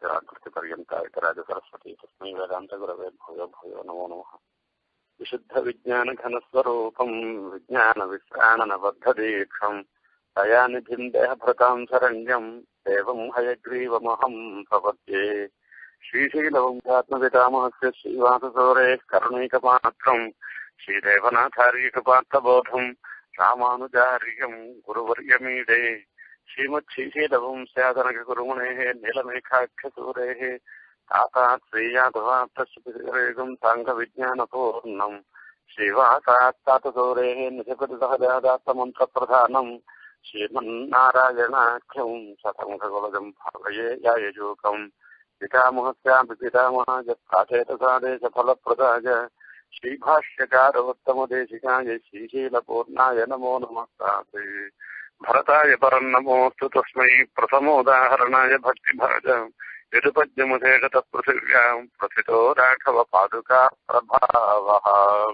यस्याकृतिपर्यन्ता इतराजसरस्वती तस्मै वेदान्तगुरवे भूयो भूयो नमो नमः विशुद्धविज्ञानघनस्वरूपम् विज्ञानविश्राणनबद्धदीक्षम् दयानिधिम् देहभृताम् शरण्यम् देवम् हयग्रीवमहम् प्रपद्ये श्रीशीलवंशात्मपितामहस्य श्रीवाससौरेः करुणैकपात्रम् श्रीदेवनाथार्यकपात्रबोधम् रामानुजार्यम् गुरुवर्यमीडे श्रीमच्छीशीलवंस्यादनकगुरुमुनेः नीलमेघाख्यसूरेः तातात् श्रीयादवात्तश्रुतिरेगम् साङ्गविज्ञानपूर्णम् श्रीवासात्तातसौरेः निजपतिसहजादात्तमन्त्रप्रधानम् श्रीमन्नारायणाख्यम् शतमुखकुलजम् भावये यायजूकम् पितामहस्यापि पितामहाय प्राचेतसादेशफलप्रदाय श्रीभाष्यकारोत्तमदेशिकाय श्रीशीलपूर्णाय नमो नमस्ताते भरताय परन्नमोऽस्तु तस्मै प्रथमोदाहरणाय भक्तिभाज यदुपद्यमुदेशतः पृथिव्याम् प्रथितो राघवपादुका प्रभावः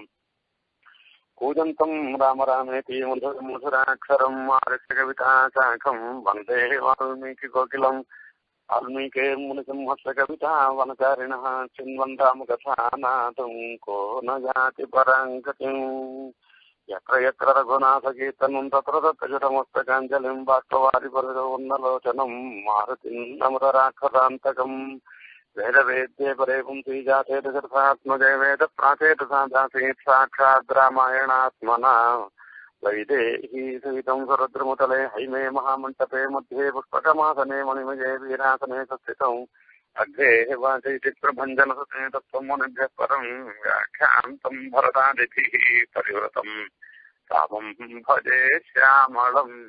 कूजन्तम् राम रामेति मधुराक्षरम् आरक्षकविताशाखम् वन्दे वाल्मीकिकोकिलम् वाल्मीके मुनिसिंहस्य कविता वनचारिणः चिन्वन्तामुकथानाथम् को न जाति पराङ्गतिम् यत्र यत्र रघुनाथकीर्तनम् तत्र तत्र जटमस्तकाञ्जलिम् बाष्पवारिपरिरोन्नलोचनम् मारुतिम् नमतराक्षरान्तकम् वेदवेद्ये परे पुंसी जाते दशरथात्मजे वेद प्राचेतसादासीत् साक्षात् रामायणात्मना वैदेही सहितम् सरद्रमुतले हैमे महामण्डपे मध्ये पुष्पकमासने मणिमये वीरासने संस्थितम् अग्रे वाचैति प्रभञ्जनसते तत्त्वम् मुनिभ्यः परम् व्याख्यान्तम् भरतादिभिः परिवृतम् रामम् भजे श्यामलम्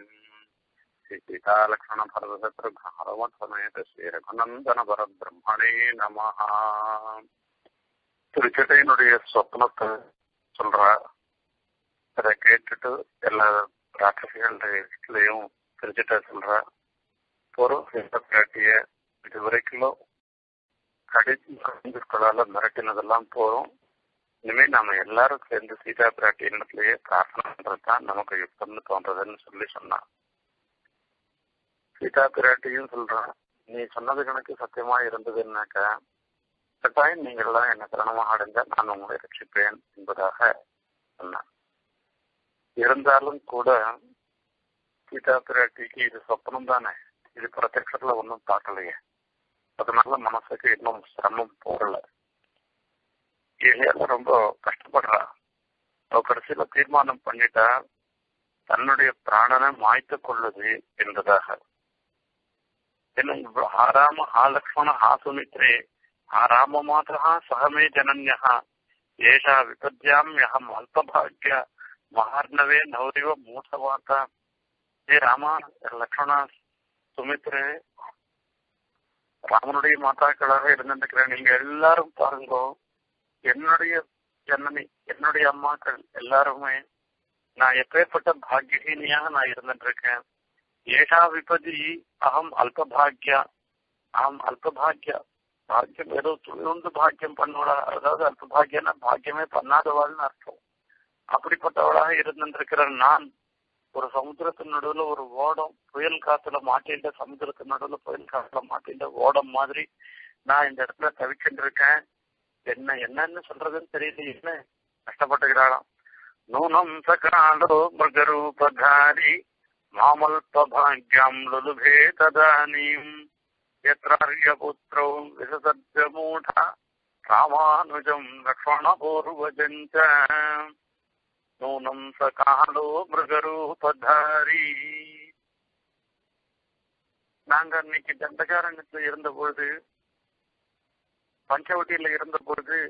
சீதாலக்ஷ்மணபரதசத்ருகாரவத்சமேத ஸ்ரீரகுநந்தன பரபிரம்மணே நமஹ திருச்சட்டையினுடைய சொப்னத்தை சொல்ற அதை கேட்டுட்டு எல்லா ராட்சசிகள்லையும் திருச்சிட்ட சொல்ற பொருள் காட்டிய இது வரைக்கும் கடிதங்களால மிரட்டினதெல்லாம் போதும் இனிமே நாம எல்லாரும் சேர்ந்து சீதா பிராட்டியினத்திலேயே பிரார்த்தனை பண்றதுதான் நமக்கு யுக்தம்னு தோன்றதுன்னு சொல்லி சொன்னான் சீதா பிராட்டியும் சொல்றான் நீ சொன்னது கணக்கு சத்தியமா இருந்ததுன்னாக்கா கட்டாயம் நீங்கள் எல்லாம் என்ன சரணமாக அடைஞ்சா நான் உங்களை ரட்சிப்பேன் என்பதாக சொன்னான் இருந்தாலும் கூட சீதா பிராட்டிக்கு இது சொப்பனம் தானே இது பிரத்யட்சத்துல ஒன்றும் பார்க்கலையே அதனால மனசுக்கு இன்னும் சிரமம் போகல ஏழையால ரொம்ப கஷ்டப்படுறா அவ கடைசியில தீர்மானம் பண்ணிட்டா தன்னுடைய பிராணனை மாய்த்து கொள்ளுது என்பதாக என்ன ஆராம ஆலக்ஷ்மண ஆசுமித்ரே ஆராம மாதா சகமே ஜனன்யா ஏஷா விபத்யாம் யகம் அல்பபாகிய மகார்ணவே நௌரிவ மூசவார்த்தா ஏ ராமா லக்ஷ்மணா சுமித்ரே ராமனுடைய மாதாக்களாக இருந்திருக்கிற நீங்க எல்லாரும் பாருங்க என்னுடைய ஜனனி என்னுடைய அம்மாக்கள் எல்லாருமே நான் எப்பேற்பட்ட பாக்கியஹீனியாக நான் இருந்துட்டு இருக்கேன் ஏஷா விபதி அகம் அல்பபாகியா அகம் அல்பபாகியா பாக்கியம் ஏதோ துணிந்து பாக்கியம் பண்ணுவளா அதாவது அல்பபாகியன்னா பாக்கியமே பண்ணாதவாள்னு அர்த்தம் அப்படிப்பட்டவளாக இருந்திருக்கிற நான் ஒரு சமுத்திரத்தின் நடுவுல ஒரு ஓடம் புயல் காத்துல மாட்டின்ற சமுத்திரத்தின் நடுவுல புயல் காத்துல மாட்டின்ற ஓடம் மாதிரி நான் இந்த இடத்துல தவிச்சுட்டு இருக்கேன் என்ன என்னன்னு சொல்றதுன்னு தெரியல என்ன கஷ்டப்பட்டுக்கிறாளாம் நூனம் சகாலோ மிருகரூபதாரி மாமல்பாகியம் லுலுபே ததானீம் யத்ரார்யபுத்திரோ விசசத்யமூட ராமானுஜம் லக்ஷ்மணபூர்வஜஞ்ச நூனம் சகாலோ மிருகரூபதாரி நாங்க அன்னைக்கு தண்டகாரண்யத்துல இருந்த பொழுது பஞ்சவட்டியில இருந்த பொழுது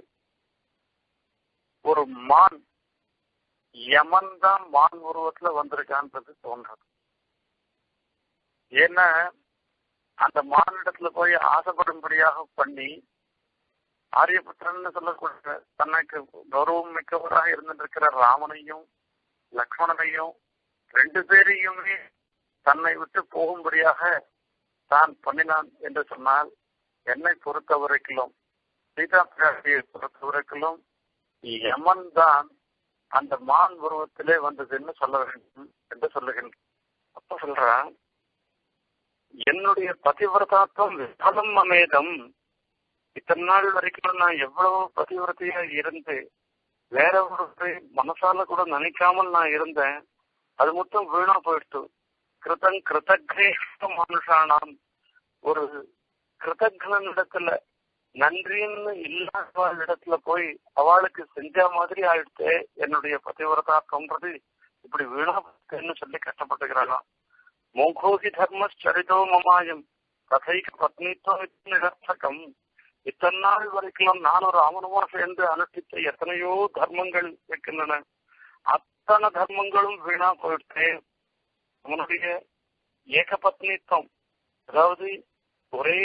ஒரு மான் யமன் தான் மான் உருவத்துல வந்திருக்கான்றது தோன்றது ஏன்னா அந்த மானிடத்துல போய் ஆசைப்படும்படியாக பண்ணி ஆரியபுத்திரன் சொல்லக்கூடிய தனக்கு கௌரவம் மிக்கவராக இருந்திருக்கிற ராமனையும் லக்ஷ்மணனையும் ரெண்டு பேரையுமே தன்னை விட்டு போகும்படியாக தான் பண்ணினான் என்று சொன்னால் என்னை பொறுத்த வரைக்கும் சீதா பிராட்டியை பொறுத்த வரைக்கும் யமன் தான் அந்த மான் உருவத்திலே வந்ததுன்னு சொல்ல வேண்டும் என்று சொல்லுகின்ற அப்ப சொல்றான் என்னுடைய பதிவிரதாத்வம் விபலம் அமேதம் இத்தனை நாள் வரைக்கும் நான் எவ்வளவு பதிவிரத்தையா இருந்து வேற ஒரு மனசால கூட நினைக்காமல் நான் இருந்தேன் அது மொத்தம் வீணா போயிடுத்து கிருதங் கிருதக்ரேஷ்ட மனுஷானாம் ஒரு கிருதக்னன் இடத்துல நன்றின்னு இல்லாத இடத்துல போய் அவளுக்கு செஞ்ச மாதிரி ஆயிடுத்து என்னுடைய பதிவிரதாக்கம்ன்றது இப்படி வீணா போச்சுன்னு சொல்லி கஷ்டப்பட்டுக்கிறாளாம் மோகோகி தர்மச்சரிதோ மமாயம் கதைக்கு பத்னித்துவம் நிரர்த்தகம் இத்தனை நாள் வரைக்கும் நான் ஒரு ஆவணமா சேர்ந்து அனுஷ்டித்த எத்தனையோ தர்மங்கள் இருக்கின்றன அத்தனை தர்மங்களும் வீணா போயிடுச்சு அவனுடைய ஏகபத்னித்துவம் அதாவது ஒரே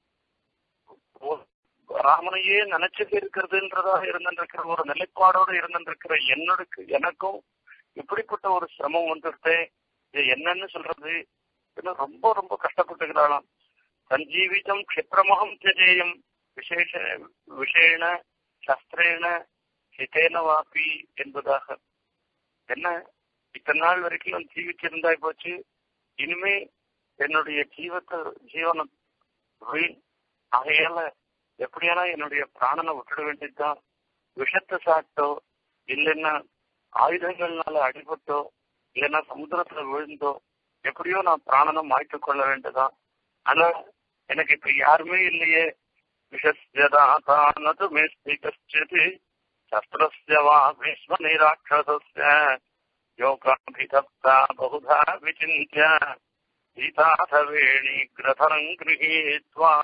ராமனையே நினைச்சுட்டு இருக்கிறதுன்றதாக இருந்திருக்கிற ஒரு நிலைப்பாடோட இருந்திருக்கிற என்னோட எனக்கும் இப்படிப்பட்ட ஒரு சிரமம் வந்துருச்சு இது என்னன்னு சொல்றது ரொம்ப ரொம்ப கஷ்டப்பட்டுக்கிறாளாம் சஞ்சீவிதம் க்ஷிப்ரமகம் தியஜேயம் விசேஷ விஷேண சஸ்திரேன ஹிதேன வாபி என்பதாக என்ன இத்தனை நாள் வரைக்கும் ஜீவிச்சிருந்தாய் போச்சு இனிமே என்னுடைய ஜீவத்தை ஜீவனம் வீண் ஆகையால எப்படியானா என்னுடைய பிராணனை விட்டுட வேண்டியதுதான் விஷத்தை சாப்பிட்டோ இல்லைன்னா ஆயுதங்கள்னால அடிபட்டோ இல்லைன்னா சமுத்திரத்துல விழுந்தோ எப்படியோ நான் பிராணனை மாய்த்து கொள்ள வேண்டியதான் ஆனா எனக்கு இப்ப யாருமே இல்லையே விஷஸ்யதானது மேஸ்தி கஷ்டித் சஸ்திரஸ்ய வா பீஷ்ம நிராட்சசஸ்ய யோகாபிதப்தா பகுதா விசிந்திய சீதாதவேணி கிரதரம் கிரகீத்வா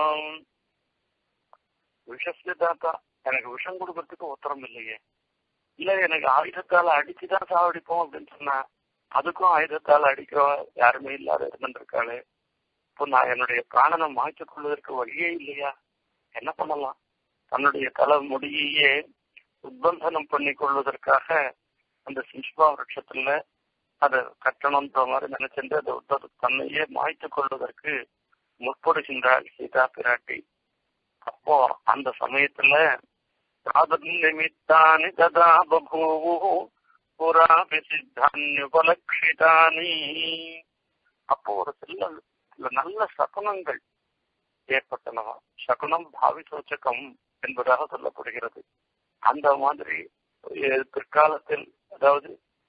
விஷஸ்ய தாத்தா எனக்கு விஷம் கொடுக்கறதுக்கு உத்தரம் இல்லையே இல்ல எனக்கு ஆயுதத்தால அடிச்சுதான் சாவடிப்போம் அப்படின்னு சொன்னா அதுக்கும் ஆயுதத்தால அடிக்க யாருமே இல்லாத இருந்திருக்காளே இப்போ நான் என்னுடைய பிராணனை மாய்த்துக் கொள்வதற்கு வழியே இல்லையா என்ன பண்ணலாம் தன்னுடைய தலை முடியையே உத்பந்தனம் பண்ணி கொள்வதற்காக அந்த சிம்ஸ்பா விரட்சத்துல அதை கட்டணும்ன்ற மாதிரி நினைச்சிட்டு அதை உத்த தன்னையே மாய்த்து கொள்வதற்கு முற்படுகின்றாள் சீதா பிராட்டி அப்போ அந்த சமயத்துல நிமித்தானி ததா பபூவு புறாபி சித்தான்யுபலக்ஷிதானி அப்போ ஒரு சில சில நல்ல சகுனங்கள் ஏற்பட்டனவா சகுனம் பாவி சோச்சகம் என்பதாக சொல்லப்படுகிறது அந்த மாதிரி பிற்காலத்தில் அதாவது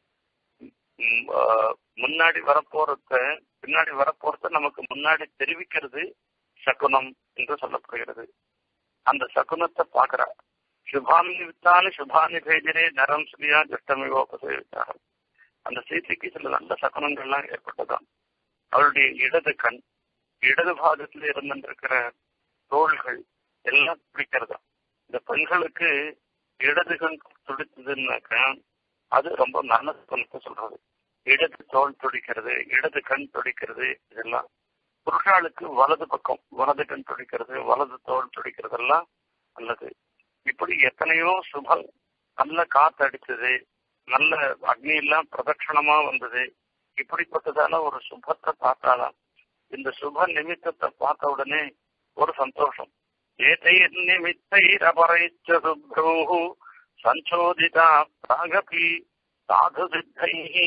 முன்னாடி வரப்போறத பின்னாடி வரப்போறத நமக்கு முன்னாடி தெரிவிக்கிறது சகுனம் என்று சொல்லப்படுகிறது அந்த சகுனத்தை பாக்குறா சுபாமி வித்தானு சுபானி பேஜரே நரம் ஸ்ரீயா ஜட்டமிவோபசேவித்தார் அந்த சீதைக்கு சில நல்ல சகுனங்கள்லாம் ஏற்பட்டதாம் அவளுடைய இடது கண் இடது பாகத்தில் இருந்திருக்கிற தோள்கள் எல்லாம் பிடிக்கிறதா இந்த பெண்களுக்கு இடது கண் துடித்ததுன்னாக்கா அது ரொம்ப நல்ல சொல்லிட்டு சொல்றது இடது தோல் துடிக்கிறது இடது கண் துடிக்கிறது இதெல்லாம் புருஷாளுக்கு வலது பக்கம் வலது கண் துடிக்கிறது வலது தோல் துடிக்கிறதெல்லாம் நல்லது இப்படி எத்தனையோ சுபம் நல்ல காத்து அடிச்சது நல்ல அக்னி எல்லாம் பிரதட்சணமா வந்தது இப்படிப்பட்டதான ஒரு சுபத்தை பார்த்தாலாம் இந்த சுப நிமித்தத்தை பார்த்த உடனே ஒரு சந்தோஷம் ஏதை நிமித்தைரபரைச்ச சுப்ரூ சஞ்சோதிதா பிராகபி சாது சித்தைः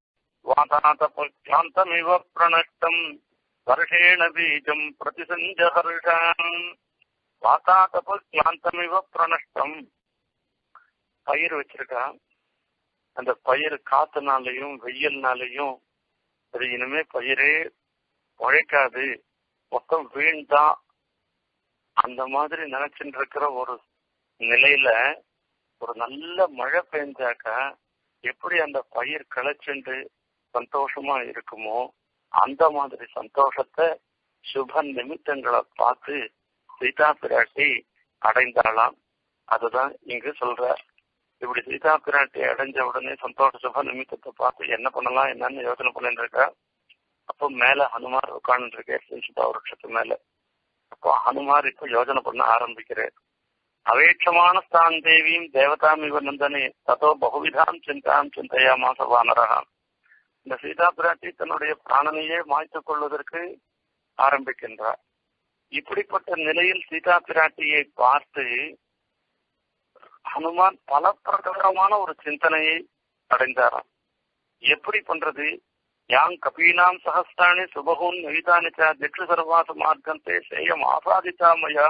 வாதாதபக்லாந்தமிவ பிரணஷ்டம் வருஷேண பீஜம் பிரதிசஞ்சஹர்ஷாம் வாதாதபக்லாந்தமிவ பிரணஷ்டம் பயிர் வச்சிருக்கா அந்த பயிர் காத்துனாலையும் வெயில்னாலையும் அது இனிமே பயிரே உழைக்காது மொத்தம் வீண்தான் அந்த மாதிரி நினைச்சுட்டு இருக்கிற ஒரு நிலையில ஒரு நல்ல மழை பெஞ்சாக்கா எப்படி அந்த பயிர் கிளச்சுண்டு சந்தோஷமா இருக்குமோ அந்த மாதிரி சந்தோஷத்தை சுப நிமித்தங்களை பார்த்து சீதா பிராட்டி அடைந்தாளாம் அதுதான் இங்கு சொல்ற இப்படி சீதா பிராட்டி அடைஞ்ச உடனே சந்தோஷ சுப நிமித்தத்தை பார்த்து என்ன பண்ணலாம் என்னன்னு யோசனை பண்ணிட்டு இருக்கா அப்போ மேல ஹனுமார் உட்கார்ந்து இருக்கேன் சுபா விருட்சத்து மேல அப்போ ஹனுமார் இப்ப யோஜனை பண்ண ஆரம்பிக்கிறேன் அவேட்சமான ஸ்தான் தேவியும் தேவதாம் இவ நந்தனே ததோ பகுவிதாம் சிந்தாம் சிந்தையாமாச வானரகாம் இந்த சீதா பிராட்டி தன்னுடைய பிராணனையே மாய்த்துக் கொள்வதற்கு ஆரம்பிக்கின்றார் இப்படிப்பட்ட நிலையில் சீதா பிராட்டியை பார்த்து ஹனுமான் பல பிரகாரமான ஒரு சிந்தனையை அடைந்தாராம் எப்படி பண்றது யாங் கபீனாம் சஹஸ்ராணி சுபகூன் நவிதானி ச திக்ஷு சர்வாசு மார்க்கந்தே சேயம் ஆசாதிதா மயா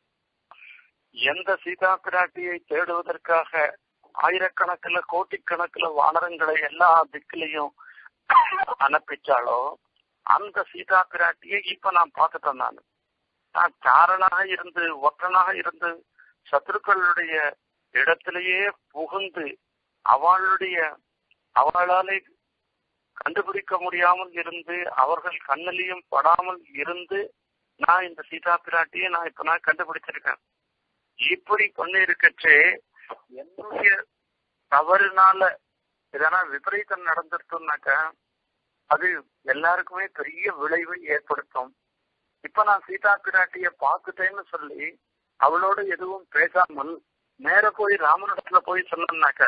எந்த சீதா பிராட்டியை தேடுவதற்காக ஆயிரக்கணக்கில் கோட்டிக்கணக்கில் வானரங்களை எல்லா திக்கிலையும் அனுப்பிச்சாலோ அந்த சீதா பிராட்டியை இப்ப நான் பார்த்துட்டேன் நான் நான் சாரனாக இருந்து ஒற்றனாக இருந்து சத்துருக்களுடைய இடத்திலேயே புகுந்து அவளுடைய அவளாலே கண்டுபிடிக்க முடியாமல் இருந்து அவர்கள் கண்ணிலையும் படாமல் இருந்து நான் இந்த சீதா பிராட்டியை நான் இப்ப நான் கண்டுபிடிச்சிருக்கேன் இப்படி பண்ணி இருக்கச்சே என்னுடைய தவறுனால எதனா விபரீதம் நடந்துருச்சுனாக்க அது எல்லாருக்குமே பெரிய விளைவை ஏற்படுத்தும் இப்ப நான் சீதா பிராட்டிய பார்த்துட்டேன்னு சொல்லி அவளோட எதுவும் பேசாமல் நேர போய் ராமனிடத்துல போய் சொன்னேன்னாக்க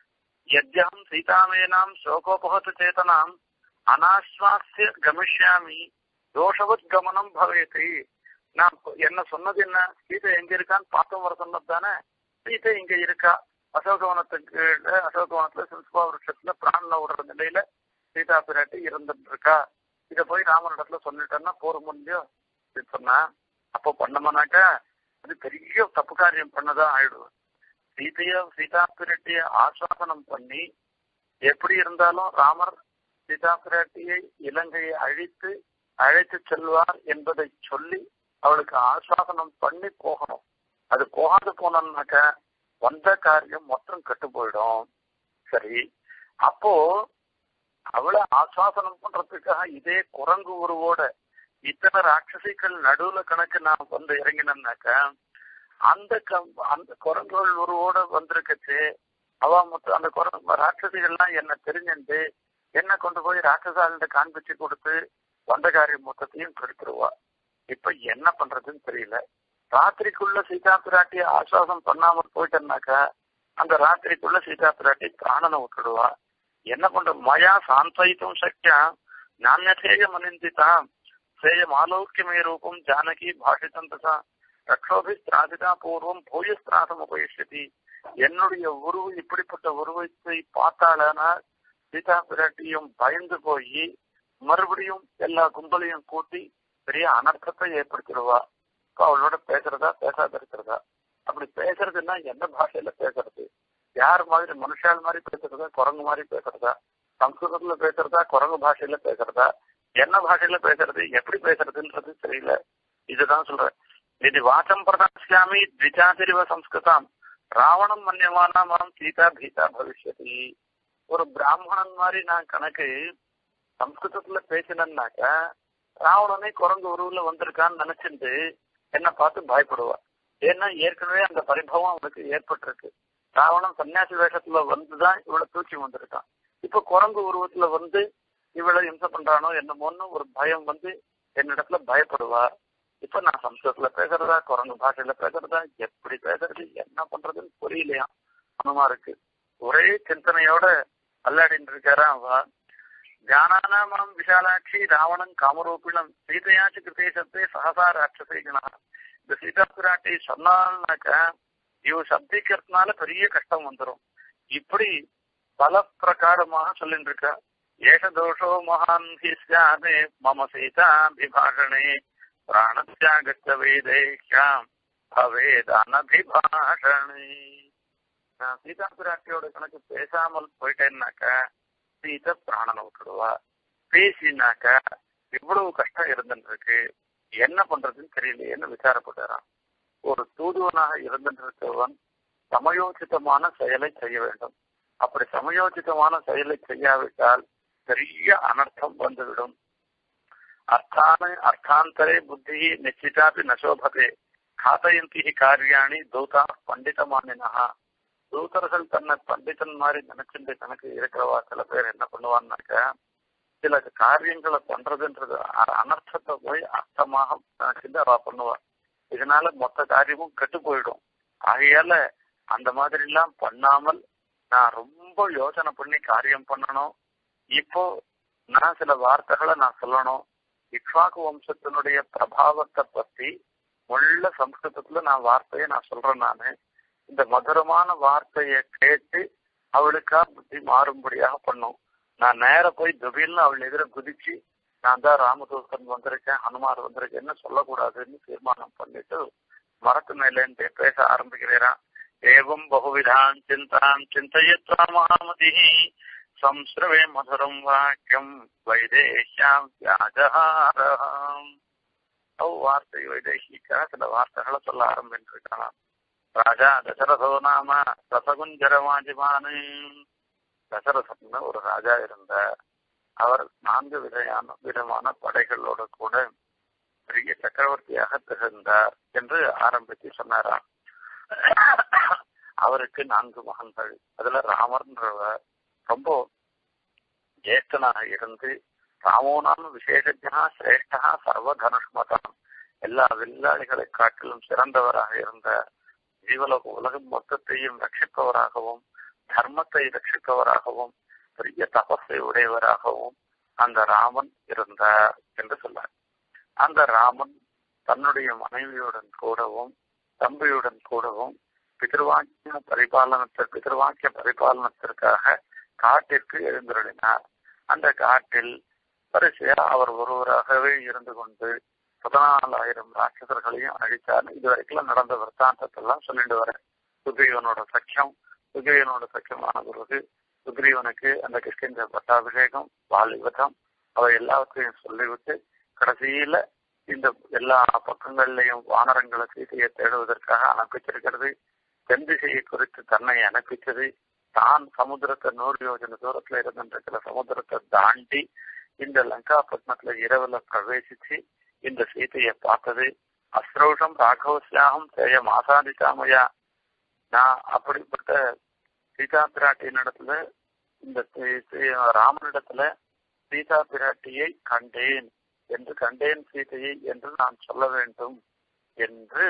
யஜ்யம் சீதாமேனாம் சோகோபகத்து சேதனாம் அனாஸ்வாசிய கமிஷ்யாமி தோஷவத் கமனம் பவேதி நான் என்ன சொன்னது என்ன சீதை எங்க இருக்கான்னு பார்த்து வர சொன்னது தானே சீதை இங்க இருக்கா அசோகவனத்துக்கு அசோகவனத்துல சில்பா விருஷத்துல பிராணல விடுற நிலையில சீதா பிராட்டி இருந்துட்டு இருக்கா இத போய் ராமனிடத்துல சொல்லிட்டேன்னா போற முடியும் சொன்னா அப்போ பண்ணமானாக்கா அது பெரிய தப்பு காரியம் பண்ணதான் ஆயிடுவோம் சீதைய சீதா பிராட்டிய ஆஸ்வாசனம் பண்ணி எப்படி இருந்தாலும் ராமர் சீதா பிராட்டியை இலங்கையை அழித்து அழைத்து செல்வார் என்பதை சொல்லி அவளுக்கு ஆஸ்வாசனம் பண்ணி போகணும் அது போகாது போனோம்னாக்க வந்த காரியம் மொத்தம் கெட்டு போயிடும் சரி அப்போ அவளை ஆஸ்வாசனம் பண்றதுக்காக இதே குரங்கு உருவோட இத்தனை ராட்சசிகள் நடுவுல கணக்கு நான் வந்து இறங்கினேன்னாக்க அந்த அந்த குரங்குகள் உருவோட வந்திருக்கச்சு அவ மொத்தம் அந்த குரங்கு ராட்சசிகள்லாம் என்ன தெரிஞ்சுட்டு என்ன கொண்டு போய் ராட்சசாலிட்ட காண்பிச்சு கொடுத்து வந்த காரியம் மொத்தத்தையும் கெடுத்துருவா இப்ப என்ன பண்றதுன்னு தெரியல ராத்திரிக்குள்ள சீதா பிராட்டிய ஆஸ்வாசம் பண்ணாமல் போயிட்டேன்னாக்கா அந்த ராத்திரிக்குள்ள சீதா பிராட்டி பிராணனை விட்டுடுவா என்ன பண்ற மயா சாந்தயித்தும் சக்கியா நானியதேய மனிந்திதாம் சேயம் ஆலோக்கியமே ரூபம் ஜானகி பாஷிதம் தசா ரக்ஷோபி திராதிதா பூர்வம் பூயஸ்திராசம் உபயிஷதி என்னுடைய உருவு இப்படிப்பட்ட உருவத்தை பார்த்தாலனா சீதா பிராட்டியும் பயந்து போய் மறுபடியும் எல்லா கும்பலையும் கூட்டி பெரிய அனர்த்தத்தை ஏற்படுத்திடுவா இப்போ அவளோட பேசுறதா பேசாத இருக்கிறதா அப்படி பேசுறதுன்னா எந்த பாஷையில பேசுறது யார் மாதிரி மனுஷால் மாதிரி பேசுறதா குரங்கு மாதிரி பேசுறதா சம்ஸ்கிருதத்துல பேசுறதா குரங்கு பாஷையில பேசுறதா என்ன பாஷையில பேசுறது எப்படி பேசுறதுன்றது தெரியல இதுதான் சொல்றேன் இது வாச்சம் பிரதாசியாமி த்விஜாதிரிவ சம்ஸ்கிருதம் ராவணம் மன்யமானா மாம் சீதா பீதா பவிஷ்யதி ஒரு பிராமணன் மாதிரி நான் கணக்கு சம்ஸ்கிருதத்துல பேசினேன்னாக்க ராவணனே குரங்கு உருவுல வந்திருக்கான்னு நினைச்சிட்டு என்ன பார்த்து பயப்படுவா ஏன்னா ஏற்கனவே அந்த பரிபவம் அவனுக்கு ஏற்பட்டிருக்கு ராவணன் சன்னியாசி வேஷத்துல வந்துதான் இவளை தூக்கி வந்திருக்கான் இப்ப குரங்கு உருவத்துல வந்து இவளை இம்சை பண்றானோ என்னமோன்னு ஒரு பயம் வந்து என்னிடத்துல பயப்படுவா இப்ப நான் சம்ஸ்கிருதத்துல பேசுறதா குரங்கு பாஷையில பேசுறதா எப்படி பேசுறது என்ன பண்றதுன்னு புரியலையா அனுமா இருக்கு ஒரே சிந்தனையோட அல்லாடின்னு இருக்காரா அவ ஜானானாமாம் விஷாலாட்சி ராவணன் காமரூபிணம் சீதையாச்சு கிருதேசத்தே சகசா ராட்சசேகனா இந்த சீதா பிராட்டி சொன்னால்னாக்க இவ சப்திக்கிறதுனால பெரிய கஷ்டம் வந்துடும் இப்படி பல பிரகாரமாக சொல்லிட்டு இருக்க ஏஷ தோஷோ மகான் ஹிஸ்யாமே மம சீதா விபாஷணே பிராணத்யாகத்த வேதேஷாம் பவேத் அனபிபாஷணே நான் சீதா பிராட்டியோட கணக்கு பேசாமல் போயிட்டேன்னாக்க சீதை பிராணனை விட்டுடுவா பேசினாக்க இவ்வளவு கஷ்டம் இருந்துட்டு இருக்கு என்ன பண்றதுன்னு தெரியலையேன்னு விசாரப்பட்டாராம் ஒரு தூதுவனாக இருந்துட்டு இருக்கவன் சமயோசிதமான செயலை செய்ய வேண்டும் அப்படி சமயோசிதமான செயலை செய்யாவிட்டால் பெரிய அனர்த்தம் வந்துவிடும் அர்த்தான அர்த்தாந்தரே புத்தி நிச்சிதாபி நசோபதே காத்தயந்தி காரியாணி தூதா பண்டிதமானினா தூதர்கள் தன்னை பண்டிதன் மாதிரி நினைச்சுட்டு கணக்கு இருக்கிறவா சில பேர் என்ன பண்ணுவான்னாக்க சில காரியங்களை பண்றதுன்றது அனர்த்தத்தை போய் அர்த்தமாக நினைச்சுட்டு அவ பண்ணுவா இதனால மொத்த காரியமும் கெட்டு போயிடும் ஆகையால அந்த மாதிரி எல்லாம் பண்ணாமல் நான் ரொம்ப யோசனை பண்ணி காரியம் பண்ணணும் இப்போ நான் சில வார்த்தைகளை நான் சொல்லணும் இக்ஷாக்கு வம்சத்தினுடைய பிரபாவத்தை பத்தி உள்ள சம்ஸ்கிருதத்துல நான் வார்த்தையை நான் சொல்றேன் நானு இந்த மதுரமான வார்த்தையை கேட்டு அவளுக்கா புத்தி மாறும்படியாக பண்ணும் நான் நேர போய் துபில்னு அவள் எதிர குதிச்சு நான் தான் ராமதூதன் வந்திருக்கேன் ஹனுமார் வந்திருக்கேன்னு சொல்லக்கூடாதுன்னு தீர்மானம் பண்ணிட்டு மரத்து மேலேன்ட்டு பேச ஆரம்பிக்கிறேன் ஏவம் பகுவிதான் சிந்தான் சிந்தயத்வா மகாமதி சம்ஸ்ரவே மதுரம் வாக்கியம் வைதேஷ்யாம் வியாஜஹாரம் அவ் வார்த்தை வைதேகிக்கா சில வார்த்தைகளை சொல்ல ஆரம்பிச்சிருக்கலாம் ராஜா தசரதோ நாம ரசகுஞ்சரமாஜிமானு தசரசன்னு ஒரு ராஜா இருந்த அவர் நான்கு விதையான விதமான படைகளோட கூட பெரிய சக்கரவர்த்தியாக திகழ்ந்தார் என்று ஆரம்பித்து சொன்னாராம் அவருக்கு நான்கு மகன்கள் அதுல ராமர்ன்றவர் ரொம்ப ஜேஷ்டனாக இருந்து ராமோனாம் விசேஷஜா சிரேஷ்டா சர்வதனுஷ்மதம் எல்லா வில்லாளிகளை காட்டிலும் சிறந்தவராக இருந்த ஜீவலோக உலகம் மொத்தத்தையும் ரட்சிப்பவராகவும் தர்மத்தை ரட்சிப்பவராகவும் பெரிய தபஸை உடையவராகவும் அந்த ராமன் இருந்தார் என்று சொன்னார் அந்த ராமன் தன்னுடைய மனைவியுடன் கூடவும் தம்பியுடன் கூடவும் பிதிர்வாக்கிய பரிபாலனத்திற்கு பிதிர்வாக்கிய பரிபாலனத்திற்காக காட்டிற்கு எழுந்தருளினார் அந்த காட்டில் வரிசையா அவர் ஒருவராகவே இருந்து கொண்டு பதினாலாயிரம் ராட்சசர்களையும் அழித்தார் இது வரைக்கும் நடந்த விற்த்தாந்தத்தெல்லாம் சொல்லிட்டு வர சுக்ரீவனோட சக்கியம் சுக்ரீவனோட சக்கியமான பிறகு சுக்ரீவனுக்கு அந்த கிருஷ்ண பட்டாபிஷேகம் வாலிபதம் அவை எல்லாத்தையும் சொல்லிவிட்டு கடைசியில இந்த எல்லா பக்கங்கள்லையும் வானரங்களை சீதையை தேடுவதற்காக அனுப்பிச்சிருக்கிறது தென் திசையை குறித்து தன்னை அனுப்பிச்சது தான் சமுத்திரத்தை நூறு யோஜன தூரத்துல இருந்திருக்கிற சமுத்திரத்தை தாண்டி இந்த லங்காபட்டினத்துல இரவுல பிரவேசிச்சு இந்த சீதையை பார்த்தது அஸ்ரௌஷம் ராഘவசியாகம் தேயம் ஆசாதிக்காமையா நான் அப்படிப்பட்ட சீதா பிராட்டியின் இடத்துல இந்த ராமனிடத்துல சீதா பிராட்டியை கண்டேன் என்று கண்டேன் சீதையை என்று நான் சொல்ல வேண்டும் என்று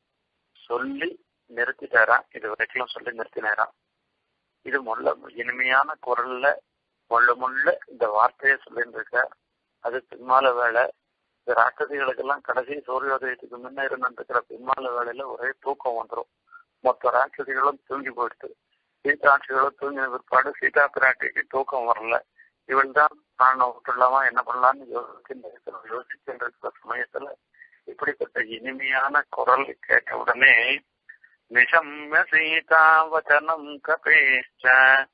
சொல்லி நிறுத்திட்டாராம் இது வரைக்கும் சொல்லி நிறுத்தினாராம் இது முள்ள இனிமையான குரல்ல முள்ள முள்ள இந்த வார்த்தையை சொல்லிட்டு இருக்க அது பின்மால வேலை இந்த ராட்சசிகளுக்கெல்லாம் கடைசி சூரியோதயத்துக்கு முன்ன இருந்துருக்கிற பின்மால வேலையில ஒரே தூக்கம் வந்துடும் மொத்த ராட்சசிகளும் தூங்கி போயிடுது சீதாட்சிகளும் தூங்கின பிற்பாடு சீதா பிராட்டிக்கு தூக்கம் வரல இவள் தான் நான் விட்டுலாமா என்ன பண்ணலாம்னு யோசிக்கின்ற யோசிக்கின்ற சமயத்துல இப்படிப்பட்ட இனிமையான குரல் கேட்ட உடனே நிசம்ய சீதாவச்சனம் கபேஷ்ட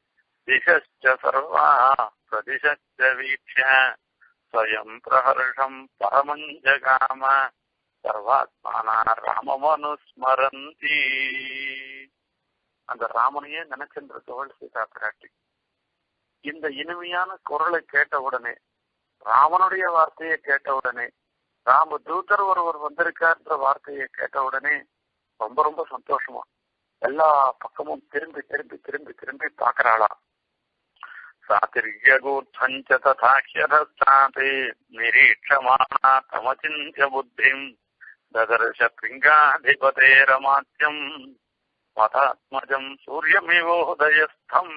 திசச்ச சர்வா பிரதிசச்ச வீக்ஷ ஸ்வயம் பிரஹர்ஷம் பரமஞ்சகாம சர்வாத்மானா ராமமனுஸ்மரந்தி அந்த ராமனையே நினைச்சிருக்கவள் சீதா பிராட்டி இந்த இனிமையான குரலை கேட்ட உடனே ராமனுடைய வார்த்தையை கேட்ட உடனே ராம தூதர் ஒருவர் வந்திருக்கார்ன்ற வார்த்தையை கேட்ட உடனே ரொம்ப ரொம்ப சந்தோஷமா எல்லா பக்கமும் திரும்பி திரும்பி திரும்பி திரும்பி பாக்குறாளா சாத்திரியகூர்த்தஞ்ச ததாஹ்யதஸ்தாபே நிரீட்சமானா தமச்சிந்திய புத்திம் ததர்ஷ பிங்காதிபதேரமாத்தியம் மதாத்மஜம் சூரியமிவோதயஸ்தம்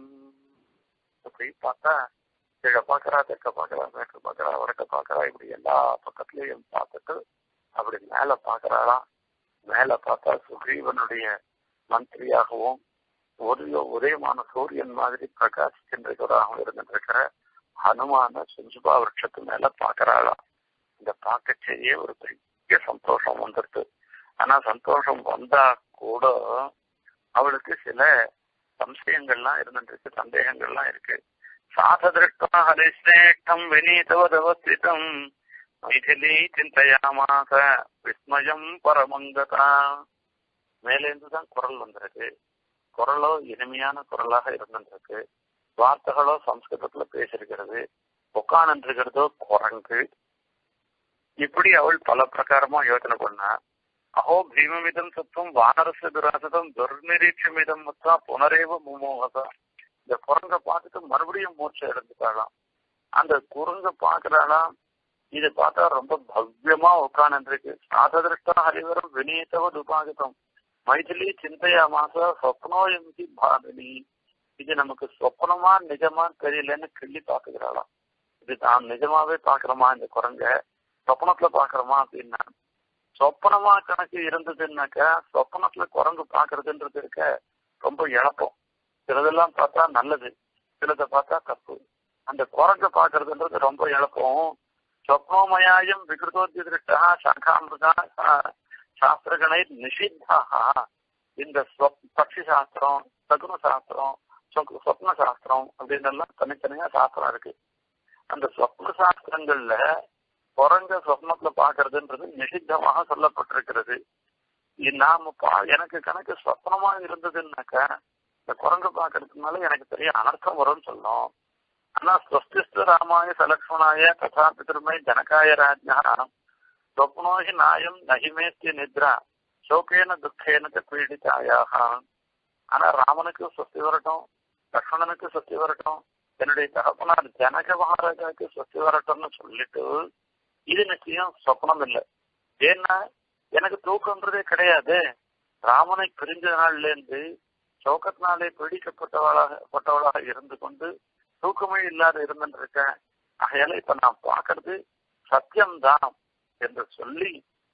அப்படி பார்த்தா கீழே பாக்குறா தெற்க பாக்குறா மேற்கு பாக்குறா வடக்க பாக்குறா இப்படி எல்லா பக்கத்துலயும் பார்த்துட்டு அப்படி மேல பாக்குறாளாம் மேல பார்த்தா சுக்ரீவனுடைய மந்திரியாகவும் ஒரு உதயமான சூரியன் மாதிரி பிரகாசிக்கின்றவராகவும் இருந்துருக்கிற ஹனுமான சுஞ்சுபா விருட்சத்து மேல பாக்குறாளாம் இந்த பார்க்கச்சேயே ஒரு பெரிய சந்தோஷம் வந்துருது ஆனா சந்தோஷம் வந்தா கூட அவளுக்கு சில சம்சயங்கள்லாம் இருந்துருக்கு சந்தேகங்கள்லாம் இருக்கு சாததிருஷ்டா ஹரிசிரேஷ்டம் வினீதவதவஸ்திதம் மைதிலி சிந்தையாமாச விஸ்மயம் பரமங்கதா மேலேந்து தான் குரல் வந்திருக்கு குரலோ இனிமையான குரலாக இருந்திருக்கு வார்த்தைகளோ சம்ஸ்கிருதத்துல பேசிருக்கிறது உட்காந்துருக்கிறதோ குரங்கு இப்படி அவள் பல பிரகாரமா யோசனை பண்ணா அஹோ பீமமிதம் சத்துவம் வானரச துராசதம் துர்நிரீட்சமிதம் மொத்தா புனரேவ முமோகதா இந்த குரங்க பார்த்துட்டு மறுபடியும் மூச்சை எடுத்துட்டாளாம் அந்த குரங்க பாக்குறாளாம் இது பார்த்தா ரொம்ப பவ்யமா உட்காந்துருக்கு சாததிருஷ்டா ஹரிவரம் வினீதவ உபாகிதம் மைதிலி சிந்தையா மாச சொப்னோ எம்சி பாதினி இது நமக்கு சொப்னமா நிஜமா தெரியலன்னு கிள்ளி பாத்துக்கிறாளாம் இது நான் நிஜமாவே பாக்குறோமா இந்த குரங்க சொப்பனத்துல பாக்குறோமா அப்படின்னா சொப்பனமா கணக்கு இருந்ததுன்னாக்கா சொப்பனத்துல குரங்கு பாக்குறதுன்றது இருக்க ரொம்ப இழப்பம் சிலதெல்லாம் பார்த்தா நல்லது சிலதை பார்த்தா தப்பு அந்த குரங்க பாக்குறதுன்றது ரொம்ப இழப்பம் சொப்னோமயாயம் விகிருதோத்திருஷ்டா சாகாமிருதா சாஸ்திரகணை நிஷித்தா இந்த பக்ஷி சாஸ்திரம் சகுன சாஸ்திரம் சொப்ன சாஸ்திரம் அப்படின்னு எல்லாம் தனித்தனியா சாஸ்திரம் இருக்கு அந்த சொப்ன சாஸ்திரங்கள்ல குரங்க சொப்னத்துல பாக்குறதுன்றது நிஷித்தமாக சொல்லப்பட்டிருக்கிறது நாம பா எனக்கு கணக்கு சொப்னமா இருந்ததுன்னாக்கா இந்த குரங்கு பாக்குறதுனால எனக்கு பெரிய அனர்த்தம் வரும்னு சொல்லும் ஆனா ஸ்வஸ்திஸ்து ராமாய சலக்ஷ்மணாய ததா பிதிருமை ஜனகாய ராஜ்யா சொப்னோஹி நாயம் நகிமேத்திய நித்ரா சோகேன துக்கேன பீடிதாயாக ஆனா ராமனுக்கு சொஸ்தி வரட்டும் லக்ஷ்மணனுக்கு சொஸ்தி வரட்டும் என்னுடைய தகப்பனார் ஜனக மகாராஜாவுக்கு சொஸ்தி வரட்டும்னு சொல்லிட்டு இது நிச்சயம் சொப்னம் இல்லை ஏன்னா எனக்கு தூக்கம்ன்றதே கிடையாது ராமனை பிரிஞ்ச நாள்ல இருந்து சோகத்தினாலே பீடிக்கப்பட்டவளாக பட்டவளாக இருந்து கொண்டு தூக்கமே இல்லாத இருந்துருக்கேன் ஆகையால இப்ப நான் பாக்குறது சத்தியம்தான் என்று சொல்லி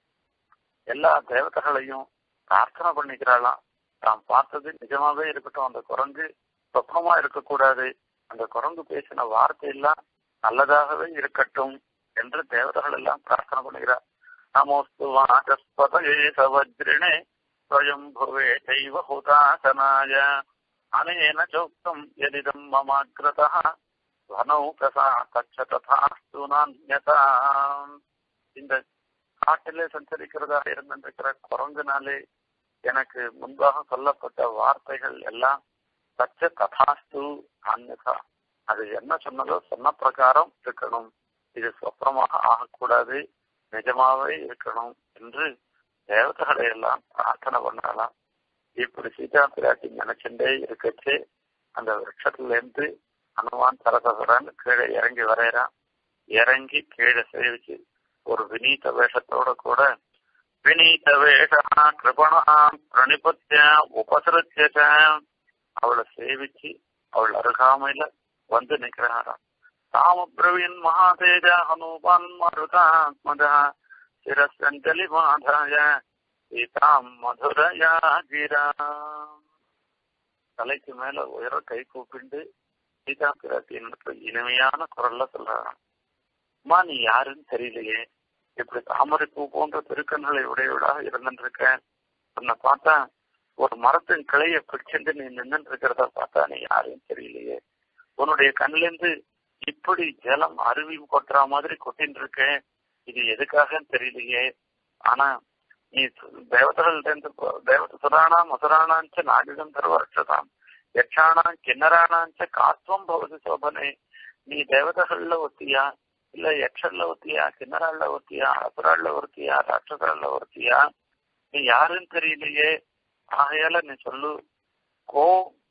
எல்லா தேவதைகளையும் பிரார்த்தனை பண்ணிக்கிறாளாம் தான் பார்த்தது நிஜமாவே இருக்கட்டும் அந்த குரங்கு சொப்பமா இருக்கக்கூடாது அந்த குரங்கு பேசின வார்த்தை எல்லாம் நல்லதாகவே இருக்கட்டும் என்று தேவதைகள் எல்லாம் பிரார்த்தனை பண்ணுகிறார் நமோஸ்து வாசஸ்பதே சவஜ்ரிணே ஸ்வயம்புவே தெய்வ ஹுதாசனாய அனேன சோக்தம் எதிதம் மமாகிரதா வனௌகசா தச்ச ததாஸ்து நான்யதா இந்த காட்டிலே சஞ்சரிக்கிறதா இருந்திருக்கிற குரங்குனாலே எனக்கு முன்பாக சொல்லப்பட்ட வார்த்தைகள் எல்லாம் தச்ச ததாஸ்து அந்நதா அது என்ன சொன்னதோ சொன்ன பிரகாரம் இருக்கணும் இது சொப்பனமாக ஆகக்கூடாது நிஜமாவே இருக்கணும் என்று தேவதைகளை எல்லாம் பிரார்த்தனை பண்ணலாம் இப்படி சீதா பிராட்டி நினைச்சுட்டே இருக்கச்சு அந்த விரட்சத்துல இருந்து அனுமான் தரதசுரன் கீழே இறங்கி வரையறான் இறங்கி கீழே சேவிச்சு ஒரு வினீத வேஷத்தோட கூட வினீத வேஷா கிருபணா பிரணிபத்திய உபசரிச்ச அவளை சேவிச்சு அவள் அருகாமையில வந்து நிக்கிறாராம் தாமப்ரவீன் மகாதேஜ ஹனுமான் மருதாத்மஜா சிரசஞ்சலி மாதாய சீதாம் மதுரயா கிரா தலைக்கு மேல உயர கை கூப்பிண்டு சீதா பிராட்டியினுக்கு இனிமையான குரல்ல சொல்றாராம் அம்மா நீ யாருன்னு தெரியலையே இப்படி தாமரை பூ போன்ற திருக்கண்களை உடையவளாக இருந்துருக்க உன்னை பார்த்தா ஒரு மரத்தின் கிளைய பிடிச்சிட்டு நீ நின்று இருக்கிறத பார்த்தா நீ யாருன்னு தெரியலையே உன்னுடைய கண்ணிலிருந்து இப்படி ஜலம் அருவி கொட்டுற மாதிரி கொட்டின்னு இருக்க இது எதுக்காகன்னு தெரியலையே ஆனா நீ தேவதைகள்டேந்து தேவத சுராணா மசுராணாஞ்ச நாகிகம் தருவரட்சதாம் யட்சாணா கிண்ணராணாஞ்ச காத்வம் பவதி சோபனே நீ தேவதைகள்ல ஒத்தியா இல்ல யக்ஷர்ல ஒத்தியா கிண்ணறாள்ல ஒத்தியா அசுராள்ல ஒருத்தியா ராட்சசராள்ல ஒருத்தியா நீ யாருன்னு தெரியலையே ஆகையால நீ சொல்லு கோ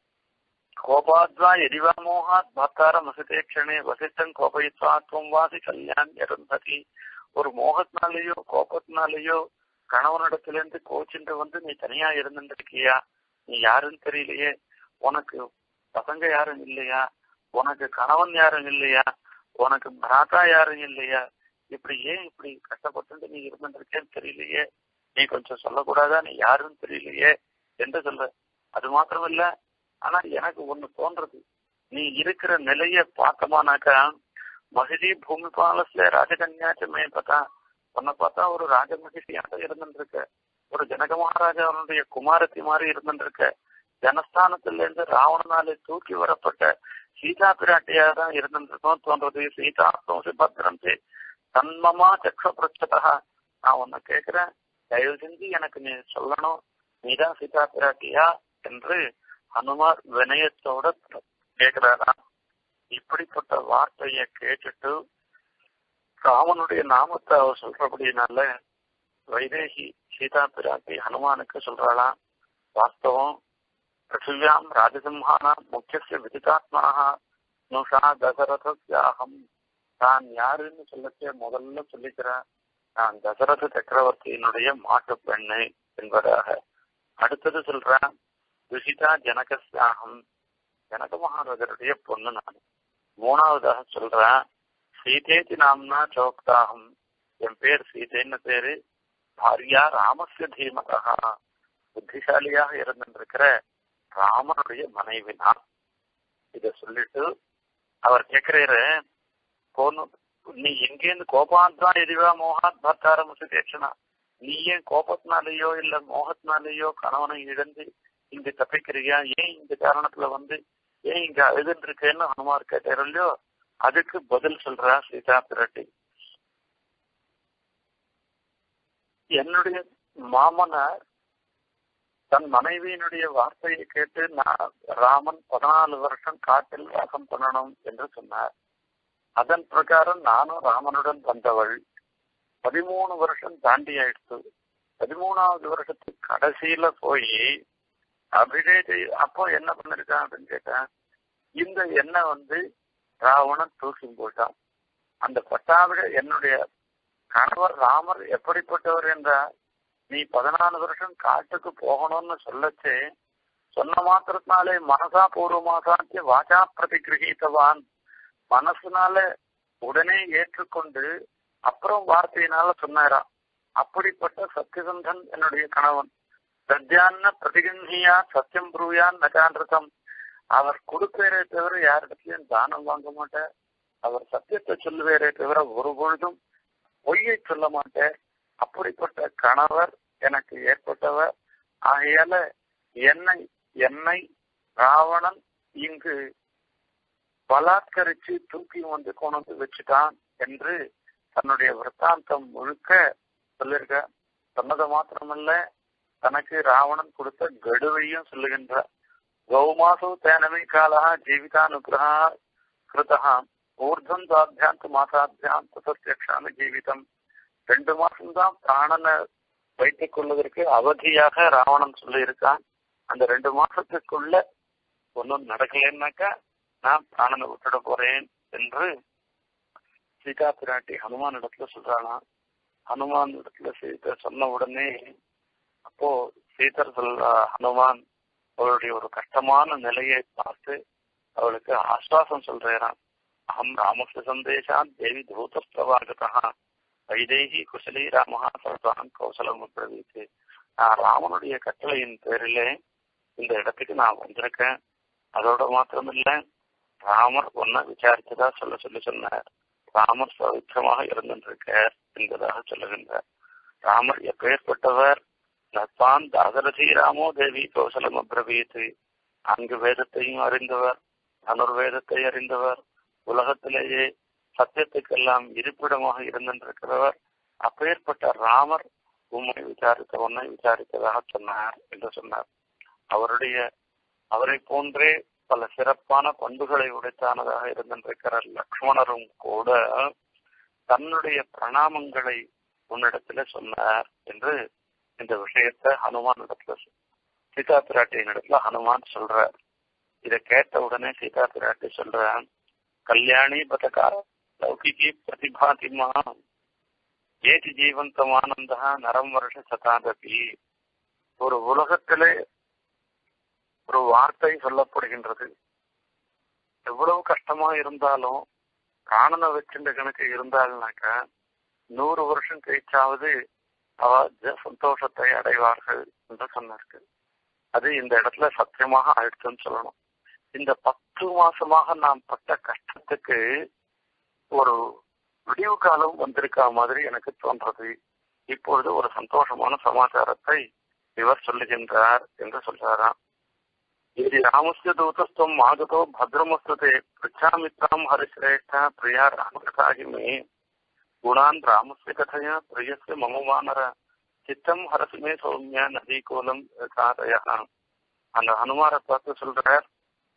கோபாத்வா எரிவா மோகாத் பக்தார மசிதே க்ஷணே வசித்தன் கோபயித்வா துவம் வாசி கல்யாண் இருந்ததி ஒரு மோகத்தினாலேயோ கோபத்தினாலேயோ கணவனிடத்திலிருந்து கோச்சிட்டு வந்து நீ தனியா இருந்துருக்கியா நீ யாருன்னு தெரியலையே உனக்கு பசங்க யாரும் இல்லையா உனக்கு கணவன் யாரும் இல்லையா உனக்கு பிராத்தா யாரும் இல்லையா இப்படி ஏன் இப்படி கஷ்டப்பட்டு நீ இருந்துருக்கேன்னு தெரியலையே நீ கொஞ்சம் சொல்லக்கூடாதா நீ யாருன்னு தெரியலையே என்று சொல்ற அது மாத்திரம் இல்ல ஆனா எனக்கு ஒண்ணு தோன்றது நீ இருக்கிற நிலைய பார்த்தோமானாக்கா மகிழி பூமி பாலஸ்ல ராஜகன்யாச்சு மே பார்த்தா உன்னை பார்த்தா ஒரு ராஜமகிஷியாக இருந்துருக்க ஒரு ஜனக மகாராஜாவுடைய குமாரத்தி மாதிரி இருந்துருக்க ஜனஸ்தானத்துல இருந்து ராவணனாலே தூக்கி வரப்பட்ட சீதா பிராட்டியா தான் இருந்துருக்கோம் தோன்றது சீதா சுபத்திரம் தன்மமா சக்ஷ பிரச்சதா நான் உன்னை கேட்கிறேன் தயவு செஞ்சு எனக்கு நீ சொல்லணும் நீதான் சீதா பிராட்டியா என்று ஹனுமார் வினயத்தோட கேட்கிறாரா இப்படிப்பட்ட வார்த்தைய கேட்டுட்டு ராமனுடைய நாமத்தை அவர் சொல்றபடினால வைதேகி சீதா பிராட்டி ஹனுமானுக்கு சொல்றாளாம் வாஸ்தவம் பிருத்திவியாம் ராஜசிம்ஹானா முக்கிய விதிதாத்மனா நுஷா தசரதியாகம் தான் யாருன்னு சொல்லச்சே முதல்ல சொல்லிக்கிறேன் நான் தசரத சக்கரவர்த்தியினுடைய மாட்டு பெண்ணு என்பதாக அடுத்தது சொல்றேன் துஷிதா ஜனகஸ்யாகம் ஜனக மகாராஜருடைய பொண்ணு நான் மூணாவதாக சொல்றேன் சீதேதி நாம்னா சோக்தாகம் என் பேர் சீதைன்னு பேரு பாரியா ராமஸ்ய தீமகா புத்திசாலியாக இருந்திருக்கிற ராமனுடைய மனைவி நான் இத சொல்லிட்டு அவர் கேக்குறாரு போன நீ எங்கேருந்து கோபாந்தா எதிவா மோகாத் பர்த்தார முசுதேட்சனா நீ ஏன் கோபத்தினாலேயோ இல்ல மோகத்தினாலேயோ கணவனை இழந்து இங்க தப்பிக்கிறியா ஏன் இந்த காரணத்துல வந்து ஏன் இங்க அழுதுன்னு இருக்கேன்னு ஹனுமார் கேட்டார் இல்லையோ அதுக்கு பதில் சொல்றா சீதா பிராட்டி என்னுடைய மாமனார் தன் மனைவியினுடைய வார்த்தையை கேட்டு நான் ராமன் பதினாலு வருஷம் காட்டில் வாசம் பண்ணணும் என்று சொன்னார் அதன் பிரகாரம் நானும் ராமனுடன் வந்தவள் பதிமூணு வருஷம் தாண்டி ஆயிடுச்சு பதிமூணாவது வருஷத்துக்கு கடைசியில போய் அபிஷேகை அப்போ என்ன பண்ணிருக்கான் அப்படின்னு கேட்டேன் இந்த எண்ணெய் வந்து ராவணன் தூக்கி போட்டான் அந்த பட்டாபிட என்னுடைய கணவர் ராமர் எப்படிப்பட்டவர் என்றால் நீ பதினாலு வருஷம் காட்டுக்கு போகணும்னு சொல்லச்சே சொன்ன மாத்திரத்தினாலே மனசா பூர்வமாசாத்திய வாச்சா பிரதிகிரகித்தவான் மனசுனால உடனே ஏற்றுக்கொண்டு அப்புறம் வார்த்தையினால சொன்னாராம் அப்படிப்பட்ட சத்தியசந்தன் என்னுடைய கணவன் சத்தியான்ன பிரதிகன்னியா சத்தியம் புருவியான் நகாண்டிருத்தம் அவர் கொடுப்பேரே தவிர யாரிடத்திலையும் தானம் வாங்க மாட்டார் அவர் சத்தியத்தை சொல்லுவேரே தவிர ஒரு பொழுதும் பொய்யை சொல்ல மாட்டார் அப்படிப்பட்ட கணவர் எனக்கு ஏற்பட்டவர் ஆகையால என்னை என்னை ராவணன் இங்கு பலாத்கரிச்சு தூக்கி வந்து கொண்டு வந்து வச்சுட்டான் என்று தன்னுடைய விற்த்தாந்தம் முழுக்க சொல்லியிருக்க சொன்னது மாத்திரமல்ல தனக்கு ராவணன் கொடுத்த கடுவையும் சொல்லுகின்றார் கௌமாசு தேனமே காலா ஜீவிதானுகிரகா கிருதா ஊர்தம் தாத்தியாந்த மாசாத்தியாம் தசத்தியக்ஷாமி ஜீவிதம் ரெண்டு மாசம்தான் பிராணனை வைத்துக் கொள்வதற்கு அவதியாக ராவணன் சொல்லி இருக்கான் அந்த ரெண்டு மாசத்துக்குள்ள ஒன்னும் நடக்கலைன்னாக்கா நான் பிராணனை விட்டுட போறேன் என்று சீதா பிராட்டி ஹனுமான் இடத்துல சொல்றானா ஹனுமான் இடத்துல சீதை சொன்ன உடனே அப்போ சீதர் சொல்ற ஹனுமான் அவளுடைய ஒரு கஷ்டமான நிலையை பார்த்து அவளுக்கு ஆஸ்வாசம் சொல்றான் அகம் ராமஸ்ய சந்தேஷாத் தேவி தூதஸ்தவாகதா வைதேகி குசலி ராமஹா சர்வான் கௌசலம் பிரவீத்து நான் ராமனுடைய கட்டளையின் பேரிலே இந்த இடத்துக்கு நான் வந்திருக்கேன் அதோட மாத்திரமில்ல ராமர் ஒன்ன விசாரிச்சதா சொல்ல சொல்லி சொன்னார் ராமர் சௌக்கியமாக இருந்திருக்கார் என்பதாக சொல்லுகின்றார் ராமர் எப்பேற்பட்டவர் நத்வான் தாசரதி ராமோ தேவி கௌசலம் அப்ரவீத்து நான்கு வேதத்தையும் அறிந்தவர் தனுர்வேதத்தை அறிந்தவர் உலகத்திலேயே சத்தியத்துக்கெல்லாம் இருப்பிடமாக இருந்திருக்கிறவர் அப்பேற்பட்ட ராமர் உண்மை விசாரித்த உன்னை விசாரித்ததாக சொன்னார் என்று சொன்னார் அவருடைய அவரை போன்றே பல சிறப்பான பண்புகளை உடைத்தானதாக இருந்திருக்கிற லக்ஷ்மணரும் கூட தன்னுடைய பிரணாமங்களை உன்னிடத்துல சொன்னார் என்று இந்த விஷயத்த ஹனுமான் இடத்துல சீதா பிராட்டியின் இடத்துல ஹனுமான் சொல்றார் இதை கேட்ட உடனே சீதா பிராட்டி சொல்றான் கல்யாணி பதகா லௌகிகி பிரதிபாதிமா ஏதி ஜீவந்தமானந்தா நரம் வருஷ சதாதபி ஒரு உலகத்திலே ஒரு வார்த்தை சொல்லப்படுகின்றது எவ்வளவு கஷ்டமா இருந்தாலும் பிராணனை வச்சிருந்த கணக்கு இருந்தாள்னாக்கா நூறு வருஷம் கழிச்சாவது அவ சந்தோஷத்தை அடைவார்கள் என்று சொன்னார்கள் அது இந்த இடத்துல சத்தியமாக ஆயிடுச்சுன்னு சொல்லணும் இந்த பத்து மாசமாக நாம் பட்ட கஷ்டத்துக்கு ஒரு விடிவு காலம் வந்திருக்கா மாதிரி எனக்கு தோன்றது இப்பொழுது ஒரு சந்தோஷமான சமாச்சாரத்தை இவர் சொல்லுகின்றார் என்று சொல்றாராம் இது ராமஸ்ய தூதஸ்துவம் ஆகதோ பத்ரமஸ்தே பிரிச்சாமித்ராம் ஹரிசிரேஷ்ட பிரியா ராமகதாகிமே குணான் ராமஸ்ய கதையா பிரியஸ்ய மம வானர சித்தம் ஹரசுமே சௌமிய நதி கோலம் காதையா அந்த ஹனுமாரை பார்த்து சொல்றார்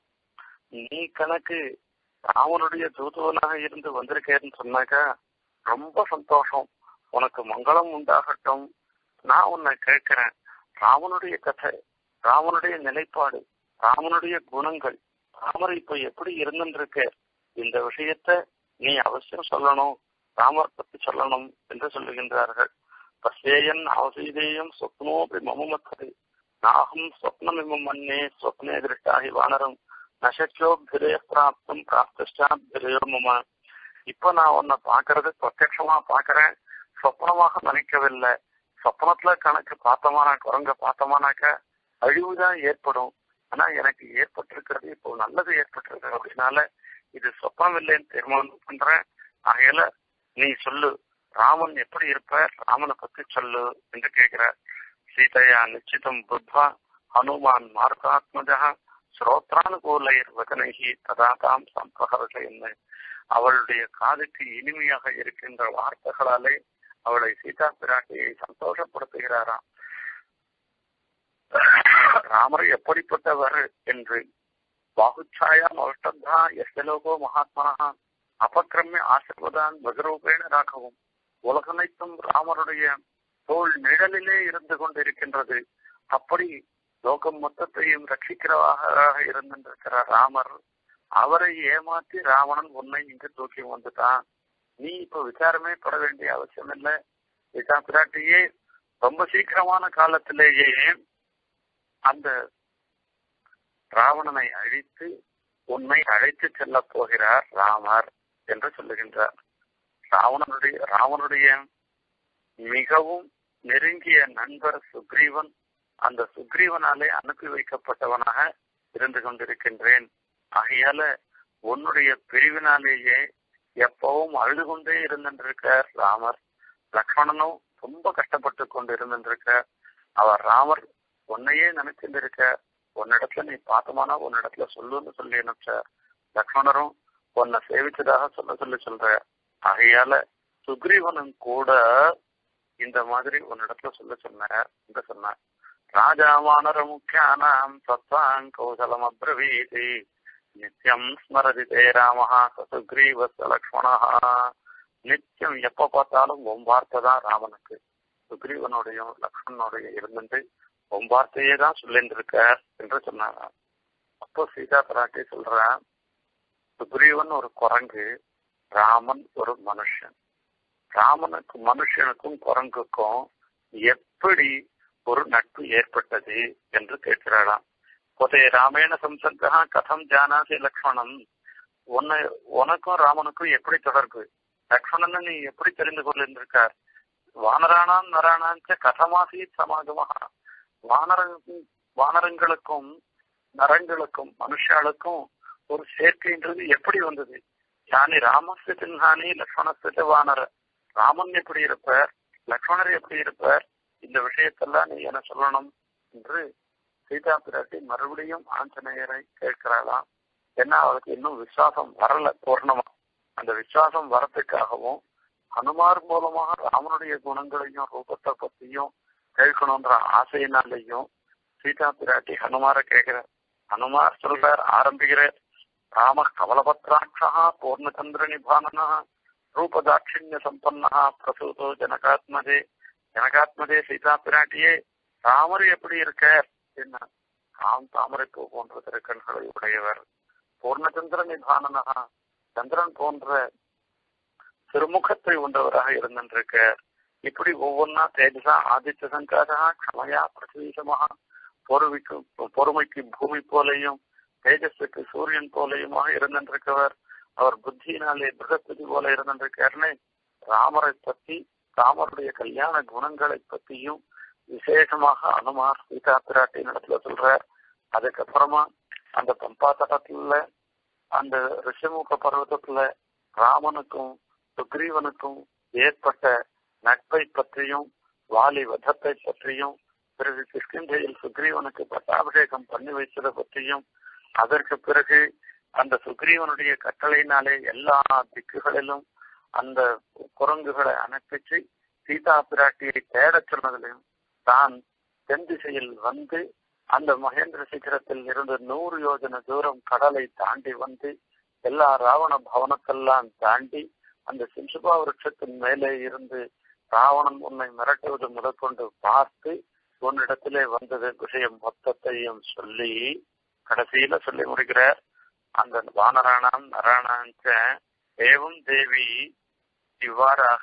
நீ கணக்கு ராமனுடைய தூதுவனாக இருந்து வந்திருக்கேன்னு சொன்னாக்கா ரொம்ப சந்தோஷம் உனக்கு மங்களம் உண்டாகட்டும் நான் உன்னை கேட்கிறேன் ராமனுடைய கதை ராமனுடைய நிலைப்பாடு ராமனுடைய குணங்கள் ராமர் இப்ப எப்படி இருந்துருக்க இந்த விஷயத்த நீ அவசியம் சொல்லணும் ராமர் பத்தி சொல்லணும் என்று சொல்லுகின்றார்கள் பசேயன் அவசீதேயம் சொப்னோபி மமமத்தது நாகம் சொப்னமிமம் மன்னே சொப்னே திருஷ்டாகி வானரம் நசச்சோபிரே பிராப்தம் பிராப்திஷ்டாபிரயோ மம இப்ப நான் உன்னை பாக்குறது பிரத்யட்சமா பாக்குறேன் சொப்னமாக நினைக்கவில்லை சொப்னத்துல கணக்கு பார்த்தோமானா குரங்க பார்த்தோமானாக்க அழிவுதான் ஏற்படும் ஆனா எனக்கு ஏற்பட்டிருக்கிறது இப்போ நல்லது ஏற்பட்டிருக்கு அப்படின்னால இது சொப்பனம் இல்லைன்னு தீர்மானம் பண்றேன் ஆகையால நீ சொல்லு ராமன் எப்படி இருப்பார் ராமனை பத்தி சொல்லு என்று கேட்கிறார் சீதையா நிச்சிதம் புத்வா ஹனுமான் மார்காத்மஜா ஸ்ரோத்ரானுகூலைர் வதனகி ததா தாம் சம்பகரசைன்னு அவளுடைய காதுக்கு இனிமையாக இருக்கின்ற வார்த்தைகளாலே அவளை சீதா பிராட்டியை சந்தோஷப்படுத்துகிறாராம் ராமர் எப்படிப்பட்டவர் என்று பாகுச்சாயாம் அவஷ்டா எஸ்லோகோ மகாத்மனா அபக்கிரமிய ஆசிர்வதான் பகரூபேன ராகவும் உலகனைத்தும் ராமருடைய தோல் நிழலிலே இருந்து கொண்டிருக்கின்றது அப்படி லோகம் மொத்தத்தையும் ரட்சிக்கிறவராக இருந்திருக்கிற ராமர் அவரை ஏமாற்றி ராவணன் உன்னை இங்கு தூக்கி வந்துட்டான் நீ இப்ப விசாரமே பட வேண்டிய அவசியம் இல்லை சீதா பிராட்டியே ரொம்ப சீக்கிரமான காலத்திலேயே அந்த ராவணனை அழித்து உன்னை அழைத்து செல்ல போகிறார் ராமர் என்று சொல்லுகின்றார் ராவணனுடைய ராவனுடைய மிகவும் நெருங்கிய நண்பர் சுக்ரீவன் அந்த சுக்ரீவனாலே அனுப்பி வைக்கப்பட்டவனாக இருந்து கொண்டிருக்கின்றேன் ஆகையால உன்னுடைய பிரிவினாலேயே எப்பவும் அழுது கொண்டே இருந்திருக்கார் ராமர் லக்ஷ்மணனும் ரொம்ப கஷ்டப்பட்டு கொண்டு இருந்திருக்கார் அவர் ராமர் உன்னையே நினைச்சிட்டு இருக்க உன்னிடத்துல நீ பார்த்தமானா உன்னிடத்துல சொல்லுன்னு சொல்லி அனுப்பிச்சார் லக்ஷ்மணரும் உன்னை சேவிச்சதாக சொல்ல சொல்லி சொல்ற ஆகையால சுக்ரீவனும் கூட இந்த மாதிரி உன்னிடத்துல சொல்ல சொன்னார் என்று சொன்னார் ராஜா வானர முக்கியானாம் சத்வாங் கௌசலம் அப்ரவீதி நித்தியம் ஸ்மரதி தே ராமஹா சுக்ரீவஸ்த லக்ஷ்மணா நித்தியம் எப்ப பார்த்தாலும் உன் வார்த்தை தான் ராமனுக்கு சுக்ரீவனுடையும் லக்ஷ்மணனுடைய இருந்துட்டு உன் வார்த்தையே தான் சொல்லிட்டு இருக்க என்று சொன்னாங்க அப்போ சீதா பிராட்டி சொல்ற சுக்ரீவன் ஒரு குரங்கு ராமன் ஒரு மனுஷன் ராமனுக்கு மனுஷனுக்கும் குரங்குக்கும் எப்படி ஒரு நட்பு ஏற்பட்டது என்று கேட்கிறாளாம் போதே ராமேண சம்சர்கா கதம் ஜானாசி லக்ஷ்மணன் உன்னை உனக்கும் ராமனுக்கும் எப்படி தொடர்பு லக்ஷ்மணன் நீ எப்படி தெரிந்து கொண்டிருக்கார் வானராணாம் நராணாஞ்ச கதமாசி சமாகமாக வானர வானரங்களுக்கும் நரங்களுக்கும் மனுஷாளுக்கும் ஒரு சேர்க்கைன்றது எப்படி வந்தது யானி ராமஸ்து சின்ஹானி லக்ஷ்மணஸ்து வானர ராமன் எப்படி இருப்பார் லக்ஷ்மணர் எப்படி இருப்பார் இந்த விஷயத்தெல்லாம் நீ என்ன சொல்லணும் என்று சீதா பிராட்டி மறுபடியும் ஆஞ்சநேயரை கேட்கிறாளாம் ஏன்னா அவளுக்கு இன்னும் விசுவாசம் வரல பூர்ணமா அந்த விசுவாசம் வரத்துக்காகவும் ஹனுமார் மூலமாக ராமனுடைய குணங்களையும் ரூபத்தை பத்தியும் கேட்கணும்ன்ற ஆசையினாலையும் சீதா பிராட்டி ஹனுமார கேட்கிற ஹனுமார் சொல்றார் ஆரம்பிக்கிறார் ராம கமலபத்ராட்சா பூர்ணச்சந்திர நிபானனா ரூபதாட்சிண்ய சம்பன்னா பிரசூதோ ஜனகாத்மதே ஜனகாத்மதே சீதா பிராட்டியே ராமர் எப்படி இருக்கார் என்ன ராம் தாமரை பூ போன்ற திருக்கண்களை உடையவர் பூர்ணச்சந்திர நிபானனா சந்திரன் போன்ற திருமுகத்தை உண்டவராக இருந்திருக்க இப்படி ஒவ்வொன்னா தேஜசா ஆதித்ய சங்காதா க்ஷமயா பிரதீசமா பொறுமைக்கு பொறுமைக்கு பூமி போலையும் தேஜஸுக்கு சூரியன் போலையுமாக இருந்திருக்கவர் அவர் புத்தியினாலே பிரகஸ்பதி போல இருந்திருக்காருன்னு ராமரை பத்தி ராமருடைய கல்யாண குணங்களை பத்தியும் விசேஷமாக அனுமார் சீதா பிராட்டி இடத்துல சொல்றார் அதுக்கப்புறமா அந்த பம்பா தட்டத்துல அந்த ரிஷமுக பர்வதத்துல ராமனுக்கும் சுக்ரீவனுக்கும் ஏற்பட்ட நட்பை பற்றியும் வாலி வதத்தை பற்றியும் பிறகு கிருஷ்ணந்தையில் சுக்ரீவனுக்கு பட்டாபிஷேகம் பண்ணி வைத்ததை பற்றியும் அதற்கு பிறகு அந்த சுக்ரீவனுடைய கட்டளையினாலே எல்லா திக்குகளிலும் அந்த குரங்குகளை அனுப்பிச்சு சீதா பிராட்டியை தேடச் சொன்னதிலையும் தான் தென் திசையில் வந்து அந்த மகேந்திர சிகரத்தில் இருந்து நூறு யோஜன தூரம் கடலை தாண்டி வந்து எல்லா ராவண பவனத்தெல்லாம் தாண்டி அந்த சிம்சுபா விருட்சத்தின் மேலே இருந்து ராவணன் உன்னை மிரட்டுவது முதற்கொண்டு பார்த்து உன்னிடத்திலே வந்தது விஷயம் மொத்தத்தையும் சொல்லி கடைசியில சொல்லி முடிக்கிறார் அந்த வானராணாம் நராணாஞ்ச ஏவம் தேவி இவ்வாறாக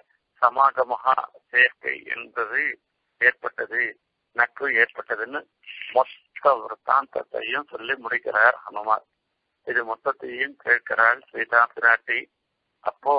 சமாகமகா சேர்க்கை என்பது ஏற்பட்டது நட்பு ஏற்பட்டதுன்னு மொத்த விற்த்தாந்தத்தையும் சொல்லி முடிக்கிறார் ஹனுமார் இது மொத்தத்தையும் கேட்கிறாள் சீதா பிராட்டி அப்போ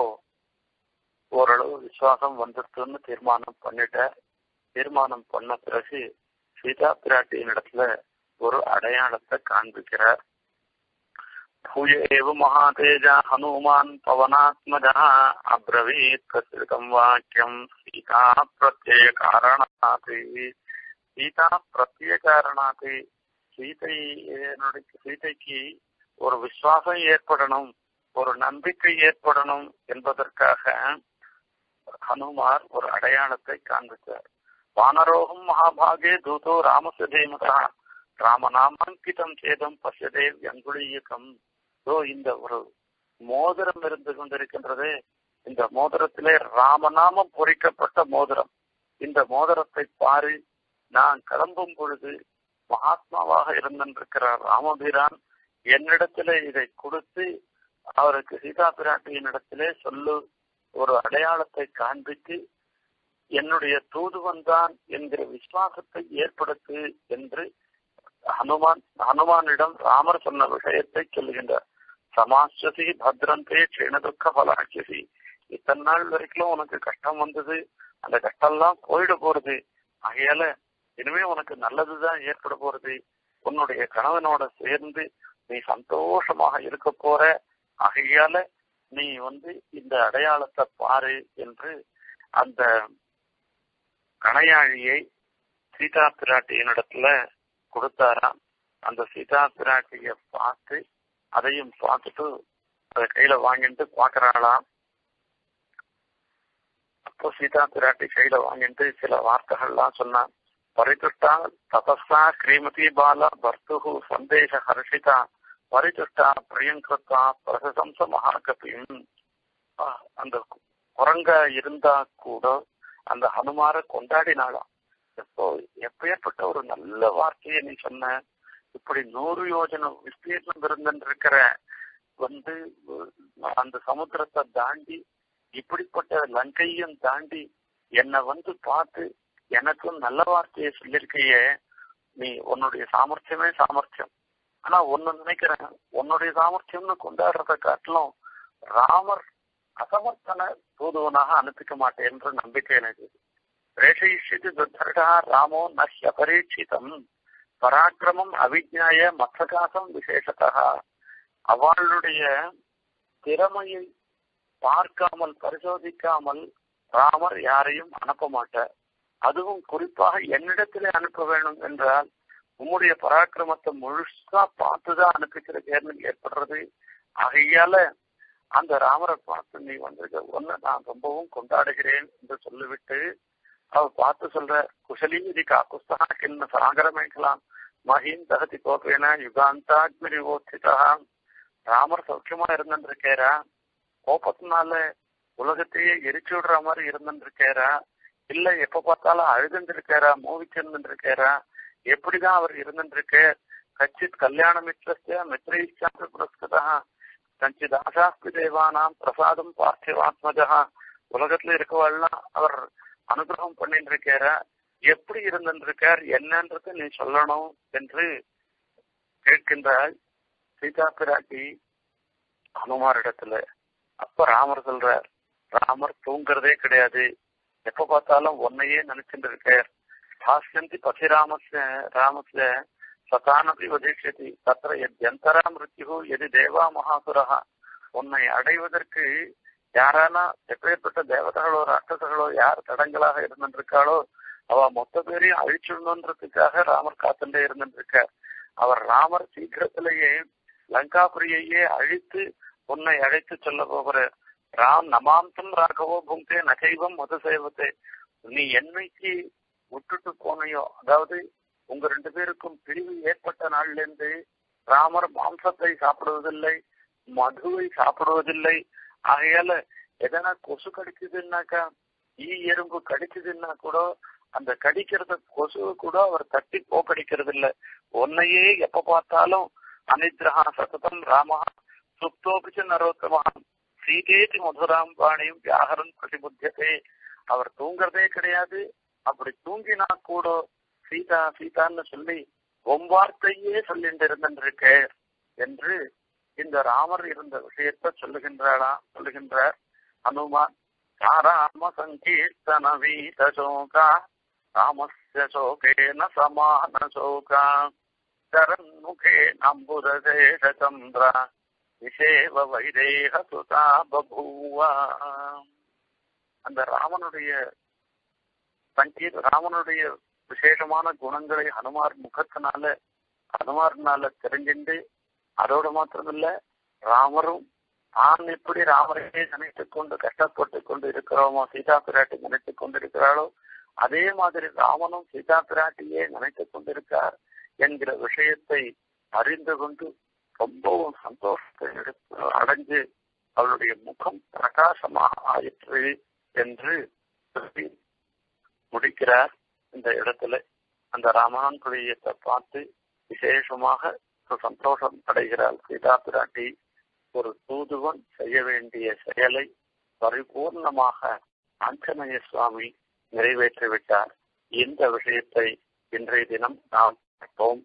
ஓரளவு விசுவாசம் வந்துருச்சுன்னு தீர்மானம் பண்ணிட்டார் தீர்மானம் பண்ண பிறகு சீதா பிராட்டியின் இடத்துல ஒரு அடையாளத்தை காண்பிக்கிறார் भूय एव महातेजा हनुमान् पवनात्मजः अब्रवीत् प्रसृतं वाक्यम् सीता प्रत्ययकारणात् சீதா பிரத்ய காரணாத்து சீதை சீதைக்கு ஒரு விசுவாசம் ஏற்படணும் ஒரு நம்பிக்கை ஏற்படணும் என்பதற்காக ஹனுமார் ஒரு அடையாளத்தை காண்பித்தார் வானரோகம் மகாபாகே தூதோ ராமச தேமதா ராமநாமாங்கிதம் சேதம் பசியதே வெங்குளியக்கம் ஓ இந்த ஒரு மோதிரம் இருந்து கொண்டிருக்கின்றது இந்த மோதிரத்திலே ராமநாமம் பொறிக்கப்பட்ட மோதிரம் இந்த மோதிரத்தை பாரு நான் கிளம்பும் பொழுது மகாத்மாவாக இருந்திருக்கிற ராமபிரான் என்னிடத்திலே இதை கொடுத்து அவருக்கு சீதா பிராட்டியின் இடத்திலே சொல்லு ஒரு அடையாளத்தை காண்பித்து என்னுடைய தூதுவன் தான் என்கிற விசுவாசத்தை ஏற்படுத்து என்று ஹனுமான் ஹனுமானிடம் ராமர் சொன்ன விஷயத்தை சொல்லுகின்றார் சமாஸ்வசி பத்ரந்தே க்ஷீண துக்க பலாக்கியசி இத்தனை நாள் வரைக்கும் உனக்கு கஷ்டம் வந்தது அந்த கஷ்டம்லாம் போயிட போறது ஆகையால இனிமே உனக்கு நல்லதுதான் ஏற்பட போறது உன்னுடைய கணவனோட சேர்ந்து நீ சந்தோஷமாக இருக்க போற ஆகையால நீ வந்து இந்த அடையாளத்தை பாரு என்று அந்த கணையாழியை சீதா பிராட்டியினிடத்துல கொடுத்தாராம் அந்த சீதா பிராட்டிய பார்த்து அதையும் பார்த்துட்டு அதை கையில வாங்கிட்டு பாக்குறாளாம் அப்போ சீதா பிராட்டி கையில வாங்கிட்டு சில வார்த்தைகள்லாம் சொன்னான் பரிதுஷ்டா தபஸா ஸ்ரீமதி பாலா பர்த்து சந்தேஷ ஹர்ஷிதா பரிதுஷ்டா பிரியங்கிருத்தா பிரசம்ச மகாகபியும் அந்த குரங்க இருந்தா கூட அந்த ஹனுமார கொண்டாடினாளாம் எப்போ எப்பேற்பட்ட ஒரு நல்ல வார்த்தையை நீ சொன்ன இப்படி நூறு யோஜனை விஸ்தீர்ணம் இருந்திருக்கிற வந்து அந்த சமுத்திரத்தை தாண்டி இப்படிப்பட்ட லங்கையும் தாண்டி என்னை வந்து பார்த்து எனக்கும் நல்ல வார்த்தையை சொல்லியிருக்கையே நீ உன்னுடைய சாமர்த்தியமே சாமர்த்தியம் ஆனா ஒன்னு நினைக்கிறேன் உன்னுடைய சாமர்த்தியம்னு கொண்டாடுறத காட்டிலும் ராமர் அசமர்த்தன தூதுவனாக அனுப்பிக்க மாட்டேன் என்ற நம்பிக்கை எனக்கு பிரேஷயிஷ்யது துர்தர்டா ராமோ நஹ்ய பரீட்சிதம் பராக்கிரமம் அவிஜ்ஞாய மத்சகாசம் விசேஷத்தா அவளுடைய திறமையை பார்க்காமல் பரிசோதிக்காமல் ராமர் யாரையும் அனுப்ப மாட்டார் அதுவும் குறிப்பாக என்னிடத்திலே அனுப்ப வேண்டும் என்றால் உம்முடைய பராக்கிரமத்தை முழுசா பார்த்துதான் அனுப்பிக்கிற கேள்வி ஏற்படுறது ஆகையால அந்த ராமரை பார்த்து நீ வந்திருக்க ஒன்னு நான் ரொம்பவும் கொண்டாடுகிறேன் என்று சொல்லிவிட்டு அவர் பார்த்து சொல்ற குசலி இது காக்குஸ்தா கிண்ண சாகரமேக்கலாம் மஹீம் தகதி கோப்பேன யுகாந்தாக்மி ஓச்சிதா ராமர் சௌக்கியமா இருந்திருக்கேரா கோபத்தினால உலகத்தையே எரிச்சு விடுற மாதிரி இருந்திருக்கேரா இல்ல எப்ப பார்த்தாலும் அழுதுருக்காரா மூவிக்கு இருந்திருக்காரா எப்படிதான் அவர் இருந்திருக்கு கச்சித் கல்யாண மித்ரஸ்ய மித்ரைச்சாந்த புரஸ்கதா கஞ்சித் ஆசாஸ்தி தேவானாம் பிரசாதம் பார்த்திவாத்மஜா உலகத்துல இருக்கவாள்லாம் அவர் அனுகிரகம் பண்ணிட்டு இருக்காரா எப்படி இருந்திருக்கார் என்னன்றது நீ சொல்லணும் என்று கேட்கின்றாள் சீதா பிராட்டி ஹனுமாரிடத்துல அப்ப ராமர் சொல்றார் ராமர் தூங்குறதே கிடையாது எப்ப பார்த்தாலும் உன்னையே நினைச்சுட்டு இருக்கார் பாஸ்யந்தி பசிராமஸ்ய ராமஸ்ய சதானபி வதிஷதி தத்திர எந்தரா மிருத்யு எது தேவா மகாசுரா உன்னை அடைவதற்கு யாரானா எப்பேற்பட்ட தேவதைகளோ ராட்சசர்களோ யார் தடங்களாக இருந்திருக்காளோ அவ மொத்த பேரையும் அழிச்சுடணுன்றதுக்காக ராமர் காத்துட்டே இருந்திருக்கார் அவர் ராமர் சீக்கிரத்திலேயே லங்காபுரியையே அழித்து உன்னை அழைத்து சொல்ல போகிற ராம் நமாந்தம் ராகவோ புங்கே நகைவம் மது சேவத்தை நீ என்னைக்கு விட்டுட்டு போனையோ அதாவது உங்க ரெண்டு பேருக்கும் பிரிவு ஏற்பட்ட நாள்ல இருந்து ராமர் மாம்சத்தை சாப்பிடுவதில்லை மதுவை சாப்பிடுவதில்லை ஆகையால எதனா கொசு கடிக்குதுன்னாக்கா ஈ எறும்பு கடிக்குதுன்னா கூட அந்த கடிக்கிறத கொசு கூட அவர் தட்டி போக்கடிக்கிறது இல்ல உன்னையே எப்ப பார்த்தாலும் அனித்ரஹா சததம் ராமா சுப்தோபிச்ச நரோத்தமான் சீதேதி மதுராம் பாணியும் வியாகரன் பிரதிபுத்தியதே அவர் தூங்குறதே கிடையாது அப்படி தூங்கினா கூட சீதா சீதான்னு சொல்லி ஒம்பார்த்தையே சொல்லிட்டு இருந்திருக்க என்று இந்த ராமர் இருந்த விஷயத்த சொல்லுகின்றாளா சொல்லுகின்றார் ஹனுமான் சாராம சங்கீர்த்தன வீத சோகா ராமஸ்ய சோகேன சமான சோகா சரண்முகே நம்புதேஷ சந்திர விஷேவ வைதேக சுதா பபூவா அந்த ராமனுடைய சங்கீத ராமனுடைய விசேஷமான குணங்களை ஹனுமார் முகத்தினால ஹனுமார்னால தெரிஞ்சுண்டு அதோட மாத்திரமில்ல ராமரும் தான் எப்படி ராமரையே நினைத்துக் கொண்டு கஷ்டப்பட்டு கொண்டு இருக்கிறோமோ சீதா பிராட்டி நினைத்துக் கொண்டிருக்கிறாளோ அதே மாதிரி ராமனும் சீதா பிராட்டியே நினைத்துக் கொண்டிருக்கார் என்கிற விஷயத்தை அறிந்து கொண்டு ரொம்பவும் சந்தோஷத்தை எடுத்து அடைஞ்சு அவளுடைய முகம் பிரகாசமாக ஆயிற்று என்று சொல்லி முடிக்கிறார் இந்த இடத்துல அந்த ராமன் குழியத்தை பார்த்து விசேஷமாக சந்தோஷம் அடைகிறாள் சீதா பிராட்டி ஒரு தூதுவன் செய்ய வேண்டிய செயலை பரிபூர்ணமாக ஆஞ்சநேய சுவாமி நிறைவேற்றிவிட்டார் இந்த விஷயத்தை இன்றைய தினம் நாம் பார்ப்போம்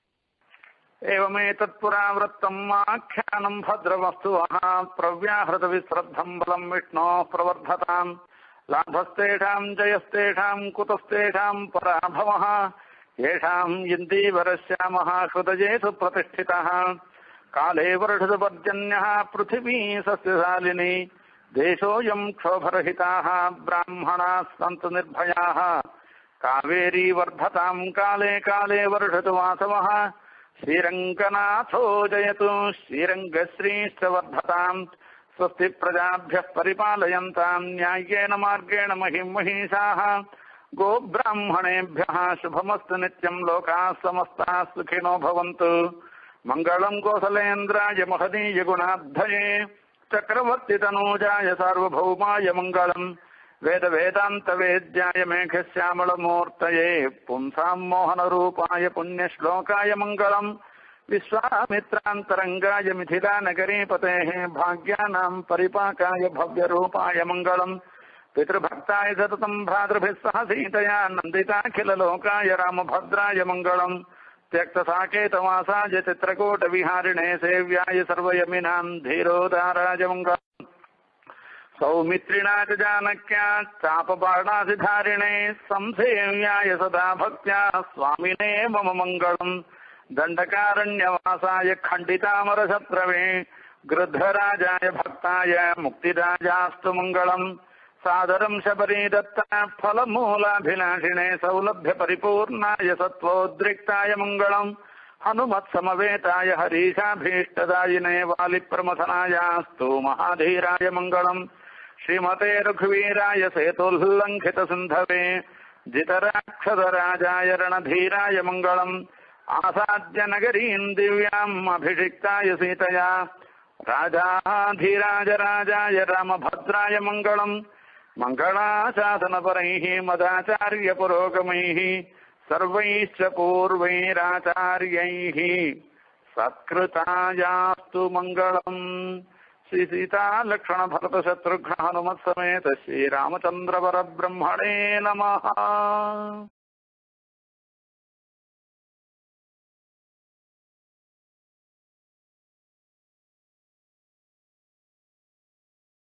एवमेतत्पुरावृत्तम् आख्यानम् भद्रवस्तुवः प्रव्याहृतविश्रद्धम् बलम् विष्णोः प्रवर्धताम् लाभस्तेषाम् जयस्तेषाम् कुतस्तेषाम् पराभवः येषाम् इन्दीवरश्यामः हृदयेषु प्रतिष्ठितः काले वर्षदपर्जन्यः पृथिवी सस्यशालिनी देशोऽयम् क्षोभरहिताः ब्राह्मणाः सन्तु निर्भयाः कावेरी वर्धताम् काले काले वर्षतु वासवः श्रीरङ्गनाथो जयतु श्रीरङ्गश्रीश्च वर्धताम् स्वस्ति प्रजाभ्यः परिपालयन्ताम् न्याय्येन मार्गेण महिम् महिषाः गोब्राह्मणेभ्यः शुभमस्तु नित्यम् लोकाः समस्ताः सुखिनो भवन्तु मङ्गलम् कोसलेन्द्राय महदीय गुणाद्धये चक्रवर्तितनूजाय सार्वभौमाय मङ्गलम् वेद वेदान्तवेद्याय मेघश्यामलमूर्तये पुंसाम् मोहनरूपाय पुण्यश्लोकाय मङ्गलम् विश्वामित्रान्तरङ्गाय मिथिलानगरीपतेः भाग्यानाम् परिपाकाय भव्यरूपाय मङ्गलम् पितृभक्ताय सततम् भ्रातृभिः सह सीतया नन्दिताखिललोकाय रामभद्राय मङ्गलम् त्यक्तसाकेतवासाय चित्रकूटविहारिणे सेव्याय सर्वयमिनाम् धीरोदाराय मङ्गलम् सौमित्रिणा च जानक्या चापबाणाधिधारिणे संसेव्याय सदा भक्त्या स्वामिने मम मङ्गलम् दण्डकारण्यवासाय खण्डितामरशत्रवे गृद्धराजाय भक्ताय मुक्तिराजास्तु मङ्गलम् सादरम् शबरी दत्ता फलमूलाभिलाषिणे सौलभ्यपरिपूर्णाय सत्त्वोद्रिक्ताय मङ्गलम् हनुमत्समवेताय हरीशाभीष्टदायिने वालिप्रमथनायास्तु महाधीराय मङ्गलम् श्रीमते रघुवीराय सेतुल्लङ्घितसिन्धवे जितराक्षसराजाय रणधीराय मङ्गलम् आसाद्य नगरीम् दिव्याम् अभिषिक्ताय सीतया राजाधीराज राजाय रामभद्राय मङ्गलम् मङ्गलाशासनपरैः मदाचार्यपुरोगमैः सर्वैश्च पूर्वैराचार्यैः सत्कृतायास्तु मङ्गलम् श्री सीता लक्ष्मण भरत शत्रुघ्न हनुमत्समेत श्रीरामचन्द्र परब्रह्मणे नमः